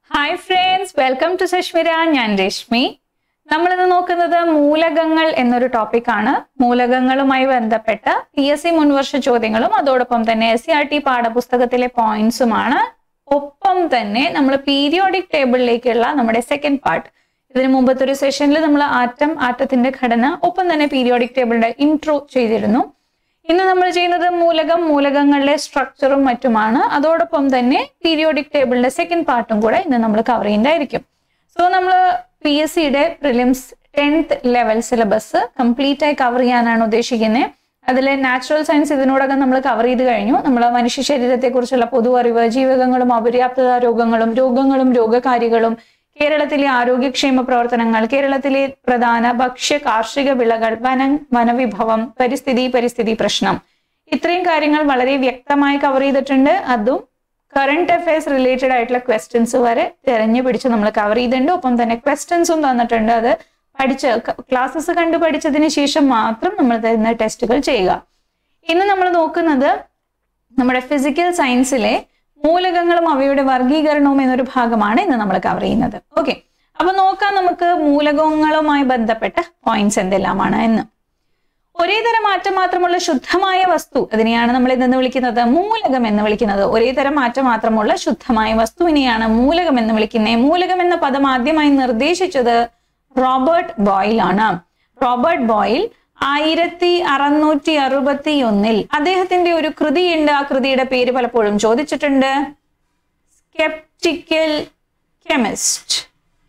Hi friends welcome to സശ്മിര ഞാൻ രശ്മി നമ്മളിന്ന് നോക്കുന്നത് മൂലകങ്ങൾ എന്നൊരു ടോപ്പിക്കാണ് മൂലകങ്ങളുമായി ബന്ധപ്പെട്ട പി എസ് സി മുൻവർഷ ചോദ്യങ്ങളും അതോടൊപ്പം തന്നെ എസ് സി ആർ ടി പാഠപുസ്തകത്തിലെ പോയിന്റ്സുമാണ് ഒപ്പം തന്നെ നമ്മൾ പീരിയോഡിക് ടേബിളിലേക്കുള്ള നമ്മുടെ സെക്കൻഡ് പാർട്ട് ഇതിനു മുമ്പത്തെ ഒരു സെഷനിൽ നമ്മൾ ആറ്റം ആറ്റത്തിന്റെ ഘടന ഒപ്പം തന്നെ പീരിയോഡിക് ടേബിളിന്റെ ഇൻട്രോ ചെയ്തിരുന്നു ഇന്ന് നമ്മൾ ചെയ്യുന്നത് മൂലകം മൂലകങ്ങളുടെ സ്ട്രക്ചറും മറ്റുമാണ് അതോടൊപ്പം തന്നെ പീരിയോഡിക് ടേബിളിന്റെ സെക്കൻഡ് പാർട്ടും കൂടെ ഇന്ന് നമ്മൾ കവർ ചെയ്യേണ്ടതായിരിക്കും സോ നമ്മൾ പി എസ് സിയുടെ prelims tenth level syllabus complete ആയി കവർ ചെയ്യാനാണ് ഉദ്ദേശിക്കുന്നത് അതിൽ നാച്ചുറൽ സയൻസ് ഇതിനോടകം നമ്മൾ കവർ ചെയ്ത് കഴിഞ്ഞു നമ്മൾ മനുഷ്യ ശരീരത്തെക്കുറിച്ചുള്ള പൊതു അറിവ് ജീവകങ്ങളും അപര്യാപ്തത രോഗങ്ങളും രോഗങ്ങളും രോഗകാരികളും കേരളത്തിലെ ആരോഗ്യക്ഷേമ പ്രവർത്തനങ്ങൾ കേരളത്തിലെ പ്രധാന ഭക്ഷ്യ കാർഷിക വിളകൾ വന വനവിഭവം പരിസ്ഥിതി പരിസ്ഥിതി പ്രശ്നം ഇത്രയും കാര്യങ്ങൾ വളരെ വ്യക്തമായി കവർ ചെയ്തിട്ടുണ്ട് അതും കറണ്ട് അഫയേഴ്സ് റിലേറ്റഡ് ആയിട്ടുള്ള ക്വസ്റ്റ്യൻസ് വരെ തെരഞ്ഞു പിടിച്ച് നമ്മൾ കവർ ചെയ്തിട്ടുണ്ട് ഒപ്പം തന്നെ ക്വസ്റ്റ്യൻസും തന്നിട്ടുണ്ട് അത് പഠിച്ച് ക്ലാസ്സസ് കണ്ടു പഠിച്ചതിന് ശേഷം മാത്രം നമ്മൾ തരുന്ന ടെസ്റ്റുകൾ ചെയ്യുക ഇന്ന് നമ്മൾ നോക്കുന്നത് നമ്മുടെ ഫിസിക്കൽ സയൻസിലെ മൂലകങ്ങളും അവയുടെ വർഗീകരണവും എന്നൊരു ഭാഗമാണ് ഇന്ന് നമ്മൾ കവർ ചെയ്യുന്നത് ഓക്കെ അപ്പൊ നോക്കാം നമുക്ക് മൂലകങ്ങളുമായി ബന്ധപ്പെട്ട പോയിന്റ്സ് എന്തെല്ലാമാണ് എന്ന് ഒരേ തരം മാറ്റം മാത്രമുള്ള ശുദ്ധമായ വസ്തു അതിനെയാണ് നമ്മൾ ഇതെന്ന് വിളിക്കുന്നത് മൂലകം എന്ന് വിളിക്കുന്നത് ഒരേ തരം മാറ്റം മാത്രമുള്ള ശുദ്ധമായ വസ്തുവിനെയാണ് മൂലകം എന്ന് വിളിക്കുന്നത് മൂലകം എന്ന പദം ആദ്യമായി നിർദ്ദേശിച്ചത് റോബർട്ട് ബോയിൽ ആണ് റോബർട്ട് ബോയിൽ ആയിരത്തി അറുന്നൂറ്റി അറുപത്തി ഒന്നിൽ അദ്ദേഹത്തിന്റെ ഒരു കൃതിയുണ്ട് ആ കൃതിയുടെ പേര് പലപ്പോഴും ചോദിച്ചിട്ടുണ്ട് സ്കെപ്റ്റിക്കൽ കെമിസ്റ്റ്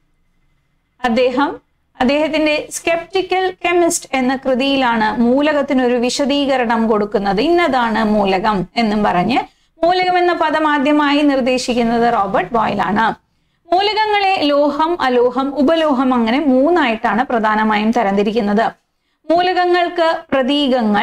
അദ്ദേഹം അദ്ദേഹത്തിന്റെ സ്കെപ്റ്റിക്കൽ കെമിസ്റ്റ് എന്ന കൃതിയിലാണ് മൂലകത്തിന് ഒരു വിശദീകരണം കൊടുക്കുന്നത് ഇന്നതാണ് മൂലകം എന്നും പറഞ്ഞ് മൂലകം എന്ന പദം ആദ്യമായി നിർദ്ദേശിക്കുന്നത് റോബർട്ട് ബോയിലാണ് മൂലകങ്ങളെ ലോഹം അലോഹം ഉപലോഹം അങ്ങനെ മൂന്നായിട്ടാണ് പ്രധാനമായും തരംതിരിക്കുന്നത് മൂലകങ്ങൾക്ക് പ്രതീകങ്ങൾ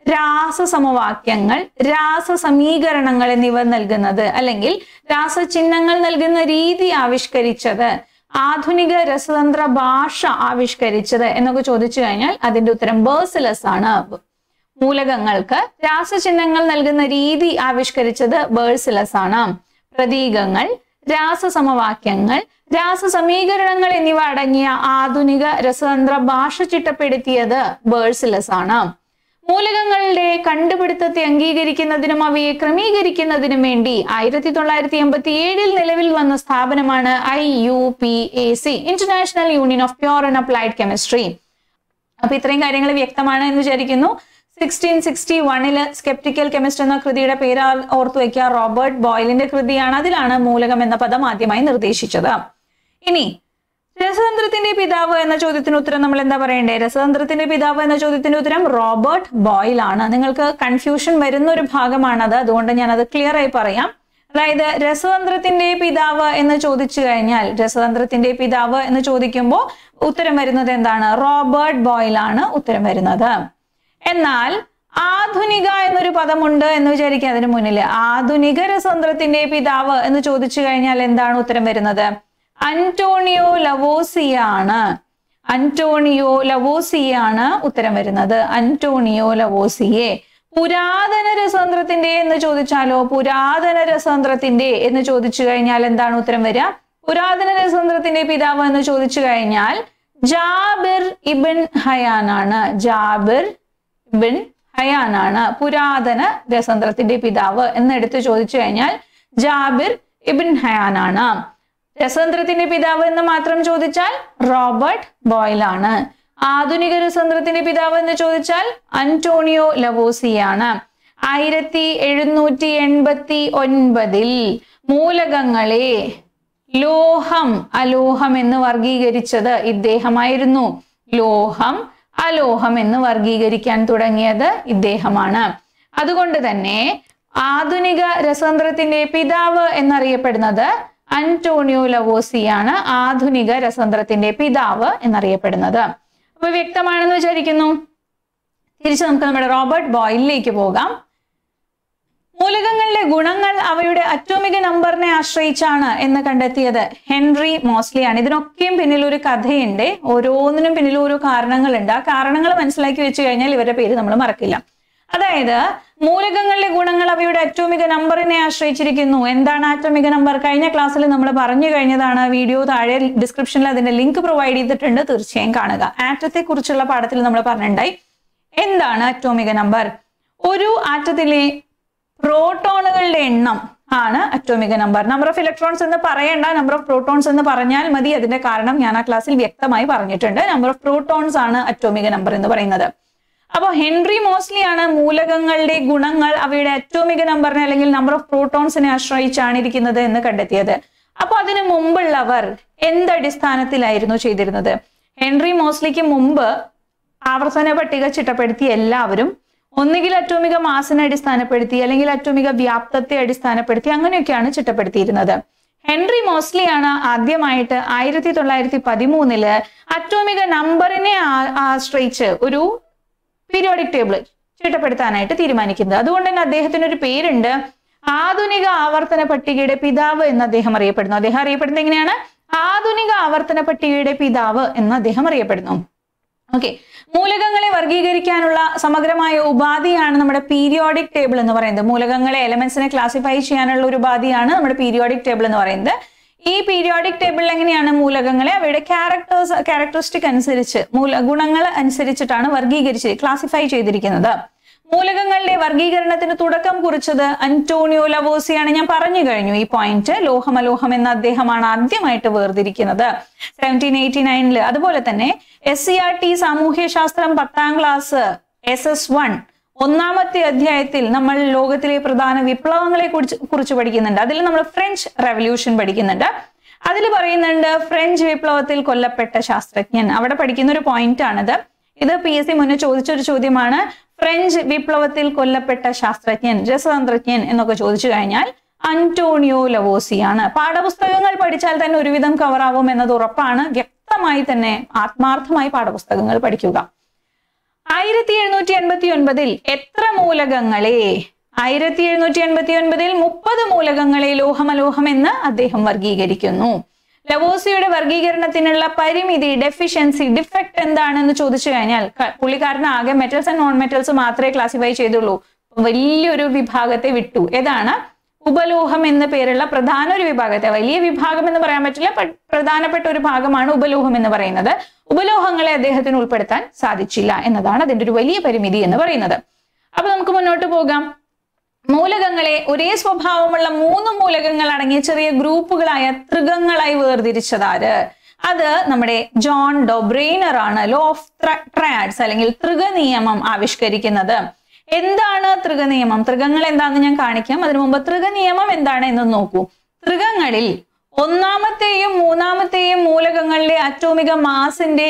രാസസമവാക്യങ്ങൾ രാസസമീകരണങ്ങൾ എന്നിവ നൽകുന്നത് അല്ലെങ്കിൽ രാസചിഹ്നങ്ങൾ നൽകുന്ന രീതി ആവിഷ്കരിച്ചത് ആധുനിക രസതന്ത്ര ഭാഷ ആവിഷ്കരിച്ചത് എന്നൊക്കെ ചോദിച്ചു കഴിഞ്ഞാൽ അതിന്റെ ഉത്തരം ബേഴ്സിലസ് ആണ് മൂലകങ്ങൾക്ക് രാസചിഹ്നങ്ങൾ നൽകുന്ന രീതി ആവിഷ്കരിച്ചത് ബേഴ്സിലസ് ആണ് പ്രതീകങ്ങൾ രാസസമവാക്യങ്ങൾ രാസസമീകരണങ്ങൾ എന്നിവ അടങ്ങിയ ആധുനിക രസതന്ത്ര ഭാഷ ചിട്ടപ്പെടുത്തിയത് ബേഴ്സിലസ് ആണ് മൂലകങ്ങളുടെ കണ്ടുപിടുത്തത്തെ അംഗീകരിക്കുന്നതിനും അവയെ ക്രമീകരിക്കുന്നതിനും വേണ്ടി ആയിരത്തി തൊള്ളായിരത്തി എൺപത്തി ഏഴിൽ നിലവിൽ വന്ന സ്ഥാപനമാണ് I U P A C International Union of Pure and Applied Chemistry അപ്പൊ ഇത്രയും കാര്യങ്ങൾ വ്യക്തമാണ് എന്ന് വിചാരിക്കുന്നു സിക്സ്റ്റീൻ സിക്സ്റ്റി വണ്ണില് സ്കെപ്റ്റിക്കൽ കെമിസ്റ്റ് എന്ന കൃതിയുടെ പേര് ഓർത്തു വയ്ക്കുക റോബർട്ട് ബോയിലിന്റെ കൃതിയാണ് അതിലാണ് മൂലകം എന്ന പദം ആദ്യമായി നിർദ്ദേശിച്ചത് ഇനി രസതന്ത്രത്തിന്റെ പിതാവ് എന്ന ചോദ്യത്തിന് ഉത്തരം നമ്മൾ എന്താ പറയണ്ടേ രസതന്ത്രത്തിന്റെ പിതാവ് എന്ന ചോദ്യത്തിന്റെ ഉത്തരം റോബർട്ട് ബോയിൽ ആണ് നിങ്ങൾക്ക് കൺഫ്യൂഷൻ വരുന്ന ഒരു ഭാഗമാണത് അതുകൊണ്ട് ഞാൻ അത് ക്ലിയർ ആയി പറയാം അതായത് രസതന്ത്രത്തിന്റെ പിതാവ് എന്ന് ചോദിച്ചു കഴിഞ്ഞാൽ രസതന്ത്രത്തിന്റെ പിതാവ് എന്ന് ചോദിക്കുമ്പോൾ ഉത്തരം വരുന്നത് എന്താണ് റോബർട്ട് ബോയിൽ ആണ് ഉത്തരം വരുന്നത് എന്നാൽ ആധുനിക എന്നൊരു പദമുണ്ട് എന്ന് വിചാരിക്കുക അതിന് മുന്നിൽ ആധുനിക രസതന്ത്രത്തിന്റെ പിതാവ് എന്ന് ചോദിച്ചു കഴിഞ്ഞാൽ എന്താണ് ഉത്തരം വരുന്നത് അന്റോണിയോ ലവോസിയ ആണ് അന്റോണിയോ ലവോസിയ ആണ് ഉത്തരം വരുന്നത് അന്റോണിയോ ലവോസിയെ പുരാതന രസതന്ത്രത്തിന്റെ എന്ന് ചോദിച്ചാലോ പുരാതന രസതന്ത്രത്തിന്റെ എന്ന് ചോദിച്ചു കഴിഞ്ഞാൽ എന്താണ് ഉത്തരം വരിക പുരാതന രസതന്ത്രത്തിന്റെ പിതാവ് എന്ന് ചോദിച്ചു കഴിഞ്ഞാൽ ജാബിർ ഇബിൻ ഹയാൻ ആണ് ജാബിർ ഇബിൻ ഹയാൻ ആണ് പുരാതന രസതന്ത്രത്തിന്റെ പിതാവ് എന്നെടുത്ത് ചോദിച്ചു കഴിഞ്ഞാൽ ജാബിർ ഇബിൻ ഹയാൻ ആണ് രസതന്ത്രത്തിന്റെ പിതാവ് എന്ന് മാത്രം ചോദിച്ചാൽ റോബർട്ട് ബോയിൽ ആണ് ആധുനിക രസതന്ത്രത്തിന്റെ പിതാവ് എന്ന് ചോദിച്ചാൽ അന്റോണിയോ ലവോസിയാണ് ആയിരത്തി എഴുന്നൂറ്റി എൺപത്തി ഒൻപതിൽ മൂലകങ്ങളെ ലോഹം അലോഹം എന്ന് വർഗീകരിച്ചത് ഇദ്ദേഹമായിരുന്നു ലോഹം അലോഹം എന്ന് വർഗീകരിക്കാൻ തുടങ്ങിയത് ഇദ്ദേഹമാണ് അതുകൊണ്ട് തന്നെ ആധുനിക രസതന്ത്രത്തിന്റെ പിതാവ് എന്നറിയപ്പെടുന്നത് അന്റോണിയോ ലവോസിയാണ് ആധുനിക രസതന്ത്രത്തിന്റെ പിതാവ് എന്നറിയപ്പെടുന്നത് അപ്പൊ വ്യക്തമാണെന്ന് വിചാരിക്കുന്നു തിരിച്ച് നമുക്ക് നമ്മുടെ റോബർട്ട് ബോയിലിലേക്ക് പോകാം മൂലകങ്ങളുടെ ഗുണങ്ങൾ അവയുടെ അറ്റോമിക നമ്പറിനെ ആശ്രയിച്ചാണ് എന്ന് കണ്ടെത്തിയത് ഹെൻറി മോസ്ലിയാണ് ഇതിനൊക്കെയും പിന്നിൽ ഒരു കഥയുണ്ട് ഓരോന്നിനും പിന്നിൽ ഓരോ കാരണങ്ങളുണ്ട് ആ കാരണങ്ങൾ മനസ്സിലാക്കി വെച്ച് കഴിഞ്ഞാൽ ഇവരുടെ പേര് നമ്മൾ മറക്കില്ല അതായത് മൂലകങ്ങളിലെ ഗുണങ്ങൾ അവയുടെ അറ്റോമിക നമ്പറിനെ ആശ്രയിച്ചിരിക്കുന്നു എന്താണ് ആറ്റോമിക നമ്പർ കഴിഞ്ഞ ക്ലാസ്സിൽ നമ്മൾ പറഞ്ഞു കഴിഞ്ഞതാണ് വീഡിയോ താഴെ ഡിസ്ക്രിപ്ഷനിൽ അതിന്റെ ലിങ്ക് പ്രൊവൈഡ് ചെയ്തിട്ടുണ്ട് തീർച്ചയായും കാണുക ആറ്റത്തെ കുറിച്ചുള്ള പാഠത്തിൽ നമ്മൾ പറഞ്ഞിട്ടുണ്ടായി എന്താണ് അറ്റോമിക നമ്പർ ഒരു ആറ്റത്തിലെ പ്രോട്ടോണുകളുടെ എണ്ണം ആണ് atomic number number of electrons എന്ന് പറയേണ്ട നമ്പർ ഓഫ് പ്രോട്ടോൺസ് എന്ന് പറഞ്ഞാൽ മതി അതിന്റെ കാരണം ഞാൻ ആ ക്ലാസ്സിൽ വ്യക്തമായി പറഞ്ഞിട്ടുണ്ട് നമ്പർ ഓഫ് പ്രോട്ടോൺസ് ആണ് അറ്റോമിക നമ്പർ എന്ന് പറയുന്നത് അപ്പോൾ ഹെൻറി മോസ്ലി ആണ് മൂലകങ്ങളുടെ ഗുണങ്ങൾ അവയുടെ അറ്റോമിക നമ്പറിനെ അല്ലെങ്കിൽ നമ്പർ ഓഫ് പ്രോട്ടോൺസിനെ ആശ്രയിച്ചാണ് ഇരിക്കുന്നത് എന്ന് കണ്ടെത്തിയത് അപ്പൊ അതിനു മുമ്പുള്ളവർ എന്തടിസ്ഥാനത്തിലായിരുന്നു ചെയ്തിരുന്നത് ഹെൻറി മോസ്ലിക്ക് മുമ്പ് ആവർത്തന പട്ടിക ചിട്ടപ്പെടുത്തി എല്ലാവരും ഒന്നുകിൽ അറ്റോമിക മാസിനെ അടിസ്ഥാനപ്പെടുത്തി അല്ലെങ്കിൽ അറ്റോമിക വ്യാപ്തത്തെ അടിസ്ഥാനപ്പെടുത്തി അങ്ങനെയൊക്കെയാണ് ചിട്ടപ്പെടുത്തിയിരുന്നത് ഹെൻറി മോസ്ലി ആണ് ആദ്യമായിട്ട് ആയിരത്തി തൊള്ളായിരത്തി പതിമൂന്നില് അറ്റോമിക നമ്പറിനെ ആ- ആശ്രയിച്ച് ഒരു പീരിയോഡിക് ടേബിൾ ചിട്ടപ്പെടുത്താനായിട്ട് തീരുമാനിക്കുന്നത് അതുകൊണ്ട് തന്നെ അദ്ദേഹത്തിന് ഒരു പേരുണ്ട് ആധുനിക ആവർത്തന പട്ടികയുടെ പിതാവ് എന്ന് അദ്ദേഹം അറിയപ്പെടുന്നു അദ്ദേഹം അറിയപ്പെടുന്നത് എങ്ങനെയാണ് ആധുനിക ആവർത്തന പട്ടികയുടെ പിതാവ് എന്ന് അദ്ദേഹം അറിയപ്പെടുന്നു ഓക്കെ മൂലകങ്ങളെ വർഗീകരിക്കാനുള്ള സമഗ്രമായ ഉപാധിയാണ് നമ്മുടെ പീരിയോഡിക് ടേബിൾ എന്ന് പറയുന്നത് മൂലകങ്ങളെ എലമെന്റ്സിനെ ക്ലാസിഫൈ ചെയ്യാനുള്ള ഒരു ഉപാധിയാണ് നമ്മുടെ പീരിയോഡിക് ടേബിൾ എന്ന് പറയുന്നത് ഈ പീരിയോഡിക് ടേബിളിൽ എങ്ങനെയാണ് മൂലകങ്ങളെ അവയുടെ ക്യാരക്ടേഴ്സ് ക്യാരക്ടറിസ്റ്റിക് അനുസരിച്ച് മൂല ഗുണങ്ങൾ അനുസരിച്ചിട്ടാണ് വർഗീകരിച്ച് ക്ലാസിഫൈ ചെയ്തിരിക്കുന്നത് മൂലകങ്ങളുടെ വർഗീകരണത്തിന് തുടക്കം കുറിച്ചത് അന്റോണിയോ ലവോസിയാണ് ഞാൻ പറഞ്ഞു കഴിഞ്ഞു ഈ പോയിന്റ് ലോഹമലോഹം എന്ന അദ്ദേഹമാണ് ആദ്യമായിട്ട് വേർതിരിക്കുന്നത് സെവൻറ്റീൻ എയ്റ്റി നയനില് അതുപോലെ തന്നെ എസ് സി ആർ ടി സാമൂഹ്യശാസ്ത്രം പത്താം ക്ലാസ് എസ് എസ് വൺ ഒന്നാമത്തെ അധ്യായത്തിൽ നമ്മൾ ലോകത്തിലെ പ്രധാന വിപ്ലവങ്ങളെ കുറിച്ച് കുറിച്ച് പഠിക്കുന്നുണ്ട് അതിൽ നമ്മൾ ഫ്രഞ്ച് റെവല്യൂഷൻ പഠിക്കുന്നുണ്ട് അതിൽ പറയുന്നുണ്ട് ഫ്രഞ്ച് വിപ്ലവത്തിൽ കൊല്ലപ്പെട്ട ശാസ്ത്രജ്ഞൻ അവിടെ പഠിക്കുന്ന ഒരു പോയിന്റ് ആണിത് ഇത് പി എസ് സി മുന്നേ ചോദിച്ചൊരു ചോദ്യമാണ് ഫ്രഞ്ച് വിപ്ലവത്തിൽ കൊല്ലപ്പെട്ട ശാസ്ത്രജ്ഞൻ രസതന്ത്രജ്ഞൻ എന്നൊക്കെ ചോദിച്ചു കഴിഞ്ഞാൽ അന്റോണിയോ ലവോസിയാണ് പാഠപുസ്തകങ്ങൾ പഠിച്ചാൽ തന്നെ ഒരുവിധം കവറാവും എന്നത് ഉറപ്പാണ് വ്യക്തമായി തന്നെ ആത്മാർത്ഥമായി പാഠപുസ്തകങ്ങൾ പഠിക്കുക ആയിരത്തി എഴുന്നൂറ്റി എൺപത്തി ഒൻപതിൽ എത്ര മൂലകങ്ങളെ ആയിരത്തി എഴുന്നൂറ്റി എൺപത്തി ഒൻപതിൽ മുപ്പത് മൂലകങ്ങളെ ലോഹമലോഹം എന്ന് അദ്ദേഹം വർഗീകരിക്കുന്നു ലവോസിയുടെ വർഗീകരണത്തിനുള്ള പരിമിതി ഡെഫിഷ്യൻസി ഡിഫക്റ്റ് എന്താണെന്ന് ചോദിച്ചു കഴിഞ്ഞാൽ ക- പുള്ളിക്കാരന് ആകെ മെറ്റൽസ് ആൻഡ് നോൺ മെറ്റൽസ് മാത്രമേ ക്ലാസിഫൈ ചെയ്തുള്ളൂ വലിയൊരു വിഭാഗത്തെ വിട്ടു ഏതാണ് ഉപലോഹം എന്ന പേരുള്ള പ്രധാന ഒരു വിഭാഗത്തെ വലിയ വിഭാഗം എന്ന് പറയാൻ പറ്റില്ല but പ്രധാനപ്പെട്ട ഒരു ഭാഗമാണ് ഉപലോഹം എന്ന് പറയുന്നത് ഉപലോഹങ്ങളെ അദ്ദേഹത്തിന് ഉൾപ്പെടുത്താൻ സാധിച്ചില്ല എന്നതാണ് അതിന്റെ ഒരു വലിയ പരിമിതി എന്ന് പറയുന്നത് അപ്പൊ നമുക്ക് മുന്നോട്ട് പോകാം മൂലകങ്ങളെ ഒരേ സ്വഭാവമുള്ള മൂന്ന് മൂലകങ്ങൾ അടങ്ങിയ ചെറിയ ഗ്രൂപ്പുകളായ ത്രികങ്ങളായി വേർതിരിച്ചതാര് അത് നമ്മുടെ ജോൺ ഡൊബ്രെയിനർ ആണ് ലോ ഓഫ് ട്രയാഡ്സ് അല്ലെങ്കിൽ ത്രിക നിയമം ആവിഷ്കരിക്കുന്നത് എന്താണ് ത്രിക നിയമം ത്രികങ്ങൾ എന്താണെന്ന് ഞാൻ കാണിക്കാം അതിനു മുമ്പ് ത്രിക നിയമം എന്താണ് എന്ന് നോക്കൂ ത്രികങ്ങളിൽ ഒന്നാമത്തെയും മൂന്നാമത്തെയും മൂലകങ്ങളുടെ അറ്റോമിക മാസിന്റെ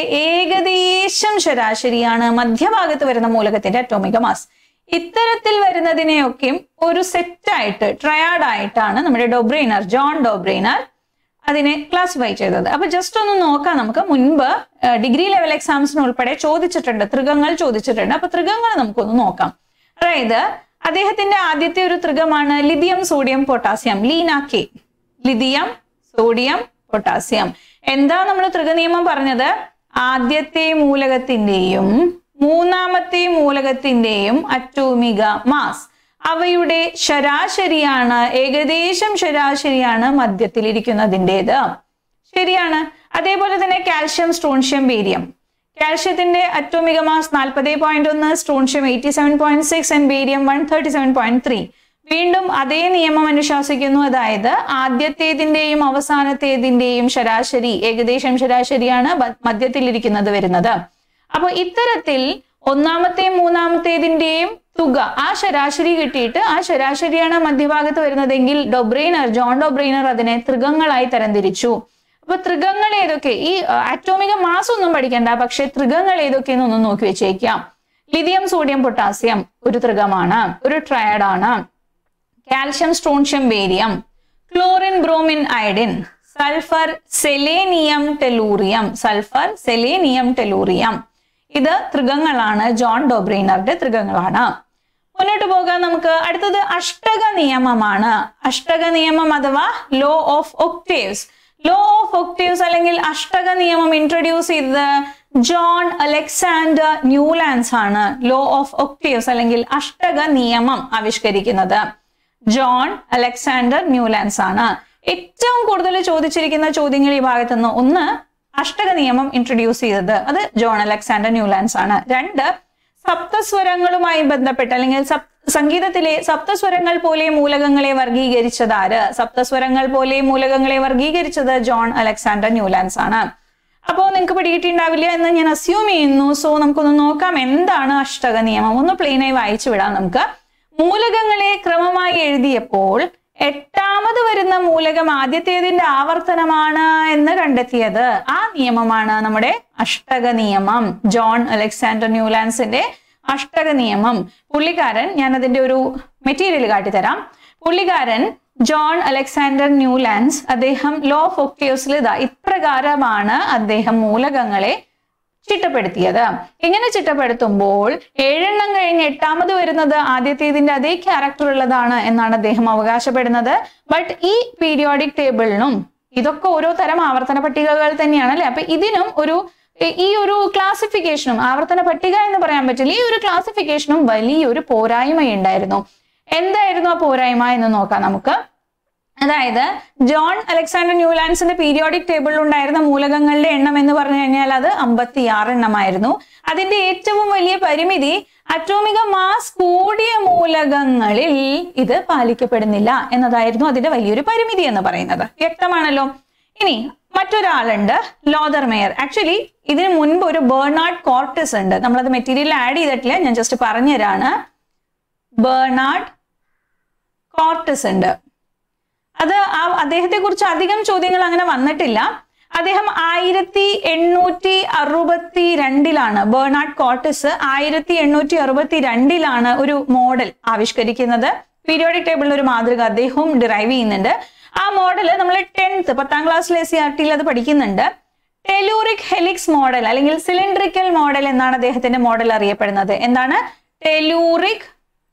ഏകദേശം ശരാശരിയാണ് മധ്യഭാഗത്ത് വരുന്ന മൂലകത്തിന്റെ അറ്റോമിക മാസ് ഇത്തരത്തിൽ വരുന്നതിനെയൊക്കെയും ഒരു സെറ്റായിട്ട് ട്രയാഡ് ആയിട്ടാണ് നമ്മുടെ ഡോബ്രെയിനർ ജോൺ ഡോബ്രെയിനർ അതിനെ ക്ലാസിഫൈ ചെയ്തത് അപ്പൊ ജസ്റ്റ് ഒന്ന് നോക്കാം നമുക്ക് മുൻപ് ഡിഗ്രി ലെവൽ എക്സാംസിന് ഉൾപ്പെടെ ചോദിച്ചിട്ടുണ്ട് ത്രികങ്ങൾ ചോദിച്ചിട്ടുണ്ട് അപ്പൊ ത്രികങ്ങൾ നമുക്കൊന്ന് നോക്കാം അതായത് അദ്ദേഹത്തിന്റെ ആദ്യത്തെ ഒരു ത്രികമാണ് ലിഥിയം സോഡിയം പൊട്ടാസ്യം ലീന കെ ലിഥിയം സോഡിയം പൊട്ടാസ്യം എന്താ നമ്മൾ ത്രികനിയമം പറഞ്ഞത് ആദ്യത്തെ മൂലകത്തിന്റെയും മൂന്നാമത്തെ മൂലകത്തിന്റെയും അറ്റോമിക മാസ് അവയുടെ ശരാശരിയാണ് ഏകദേശം ശരാശരിയാണ് മധ്യത്തിലിരിക്കുന്നതിൻ്റെത് ശരിയാണ് അതേപോലെ തന്നെ കാൽഷ്യം സ്ട്രോൺഷ്യം ബേരിയം കാൽഷ്യത്തിന്റെ അറ്റോമിക മാസ് നാൽപ്പത് പോയിന്റ് ഒന്ന് strontium eighty seven point six and barium one thirty seven point three വീണ്ടും അതേ നിയമം അനുശാസിക്കുന്നു അതായത് ആദ്യത്തേതിന്റെയും അവസാനത്തേതിന്റെയും ശരാശരി ഏകദേശം ശരാശരിയാണ് മ- മധ്യത്തിലിരിക്കുന്നത് വരുന്നത് അപ്പൊ ഇത്തരത്തിൽ ഒന്നാമത്തെയും മൂന്നാമത്തേതിന്റെയും തുക ആ ശരാശരി കിട്ടിയിട്ട് ആ ശരാശരിയാണ് മധ്യഭാഗത്ത് വരുന്നതെങ്കിൽ ഡൊബ്രെയിനർ ജോൺ ഡൊബ്രെയിനർ അതിനെ ത്രികങ്ങളായി തരംതിരിച്ചു അപ്പൊ ത്രികങ്ങൾ ഏതൊക്കെ ഈ ആറ്റോമിക മാസ് ഒന്നും പഠിക്കണ്ട പക്ഷെ ത്രികങ്ങൾ ഏതൊക്കെയെന്ന് ഒന്ന് നോക്കി വെച്ചേക്കാം ലിഥിയം സോഡിയം പൊട്ടാസ്യം ഒരു ത്രികമാണ് ഒരു ട്രയഡ് ആണ് calcium strontium barium chlorine bromine iodine sulphur selenium tellurium sulphur selenium tellurium ഇത് ത്രികങ്ങളാണ് ജോൺ ഡോബ്രെയിനറുടെ ത്രികങ്ങളാണ് മുന്നോട്ട് പോകാൻ നമുക്ക് അടുത്തത് അഷ്ടക നിയമമാണ് അഷ്ടക നിയമം അഥവാ law of octaves law of octaves അല്ലെങ്കിൽ അഷ്ടക നിയമം ഇൻട്രൊഡ്യൂസ് ചെയ്തത് ജോൺ അലക്സാണ്ടർ ന്യൂലാൻഡ്സ് ആണ് ലോ ഓഫ് ഒക്ടേവ്സ് അല്ലെങ്കിൽ അഷ്ടക നിയമം ആവിഷ്കരിക്കുന്നത് ജോൺ അലക്സാണ്ടർ ന്യൂലാൻഡ്സ് ആണ് ഏറ്റവും കൂടുതൽ ചോദിച്ചിരിക്കുന്ന ചോദ്യങ്ങൾ ഈ ഭാഗത്ത് നിന്ന് ഒന്ന് അഷ്ടക നിയമം ഇൻട്രൊഡ്യൂസ് ചെയ്തത് അത് ജോൺ അലക്സാണ്ടർ ന്യൂലാൻഡ്സ് ആണ് രണ്ട് സപ്തസ്വരങ്ങളുമായി ബന്ധപ്പെട്ട് അല്ലെങ്കിൽ സപ് സംഗീതത്തിലെ സപ്തസ്വരങ്ങൾ പോലെ മൂലകങ്ങളെ വർഗീകരിച്ചത് ആര് സപ്തസ്വരങ്ങൾ പോലെ മൂലകങ്ങളെ വർഗീകരിച്ചത് ജോൺ അലക്സാണ്ടർ ന്യൂലാൻഡ്സ് ആണ് അപ്പോൾ നിങ്ങൾക്ക് പിടികിട്ടിണ്ടാവില്ല എന്ന് ഞാൻ അസ്യൂം ചെയ്യുന്നു സോ നമുക്കൊന്ന് നോക്കാം എന്താണ് അഷ്ടക നിയമം ഒന്ന് പ്ലെയിനായി വായിച്ചു വിടാം നമുക്ക് മൂലകങ്ങളെ ക്രമമായി എഴുതിയപ്പോൾ എട്ടാമത് വരുന്ന മൂലകം ആദ്യത്തേതിന്റെ ആവർത്തനമാണ് എന്ന് കണ്ടെത്തിയത് ആ നിയമമാണ് നമ്മുടെ അഷ്ടക നിയമം ജോൺ അലക്സാണ്ടർ ന്യൂലാൻഡ്സിന്റെ അഷ്ടക നിയമം പുള്ളിക്കാരൻ ഞാൻ അതിന്റെ ഒരു മെറ്റീരിയൽ കാട്ടിത്തരാം പുള്ളിക്കാരൻ ജോൺ അലക്സാണ്ടർ ന്യൂലാൻഡ്സ് അദ്ദേഹം ലോ ഓഫ് ഒക്ടേവ്സിൽ ഇതാ ഇപ്രകാരമാണ് അദ്ദേഹം മൂലകങ്ങളെ ചിട്ടപ്പെടുത്തിയത് ഇങ്ങനെ ചിട്ടപ്പെടുത്തുമ്പോൾ ഏഴെണ്ണം കഴിഞ്ഞ് എട്ടാമത് വരുന്നത് ആദ്യത്തേതിന്റെ അതേ ക്യാരക്ടർ ഉള്ളതാണ് എന്നാണ് അദ്ദേഹം അവകാശപ്പെടുന്നത് ബട്ട് ഈ പീരിയോഡിക് ടേബിളിനും ഇതൊക്കെ ഓരോ തരം ആവർത്തന പട്ടികകൾ തന്നെയാണ് അല്ലെ അപ്പൊ ഇതിനും ഒരു ഈ ഒരു ക്ലാസിഫിക്കേഷനും ആവർത്തന പട്ടിക എന്ന് പറയാൻ പറ്റില്ല ഈ ഒരു ക്ലാസിഫിക്കേഷനും വലിയൊരു പോരായ്മയുണ്ടായിരുന്നു എന്തായിരുന്നു ആ പോരായ്മ എന്ന് നോക്കാം നമുക്ക് അതായത് ജോൺ അലക്സാണ്ടർ ന്യൂലാൻഡ്സിന്റെ പീരിയോഡിക് ടേബിളിൽ ഉണ്ടായിരുന്ന മൂലകങ്ങളുടെ എണ്ണം എന്ന് പറഞ്ഞു കഴിഞ്ഞാൽ അത് അമ്പത്തിയാറ് എണ്ണമായിരുന്നു അതിന്റെ ഏറ്റവും വലിയ പരിമിതി അറ്റോമിക മാസ് കൂടിയ മൂലകങ്ങളിൽ ഇത് പാലിക്കപ്പെടുന്നില്ല എന്നതായിരുന്നു അതിന്റെ വലിയൊരു പരിമിതി എന്ന് പറയുന്നത് വ്യക്തമാണല്ലോ ഇനി മറ്റൊരാളുണ്ട് ലോദർ മേയർ ആക്ച്വലി ഇതിന് മുൻപ് ഒരു ബേർണാഡ് കോർട്ടിസ് ഉണ്ട് നമ്മളത് മെറ്റീരിയൽ ആഡ് ചെയ്തിട്ടില്ല ഞാൻ ജസ്റ്റ് പറഞ്ഞുതരാണ് ബേർണാഡ് കോർട്ടിസ് ഉണ്ട് അത് ആ അദ്ദേഹത്തെ കുറിച്ച് അധികം ചോദ്യങ്ങൾ അങ്ങനെ വന്നിട്ടില്ല അദ്ദേഹം ആയിരത്തി എണ്ണൂറ്റി അറുപത്തി രണ്ടിലാണ് ബേർണാഡ് കോർട്ടിസ് ആയിരത്തി എണ്ണൂറ്റി അറുപത്തി രണ്ടിലാണ് ഒരു മോഡൽ ആവിഷ്കരിക്കുന്നത് പീരിയോഡിക് ടേബിളിൽ ഒരു മാതൃക അദ്ദേഹവും ഡിറൈവ് ചെയ്യുന്നുണ്ട് ആ മോഡൽ നമ്മൾ ടെൻത്ത് പത്താം ക്ലാസ്സിൽ എസ് സി ആർ ടിയിൽ അത് പഠിക്കുന്നുണ്ട് ടെലൂറിക് ഹെലിക്സ് മോഡൽ അല്ലെങ്കിൽ സിലിണ്ട്രിക്കൽ മോഡൽ എന്നാണ് അദ്ദേഹത്തിന്റെ മോഡൽ അറിയപ്പെടുന്നത് എന്താണ് ടെലൂറിക്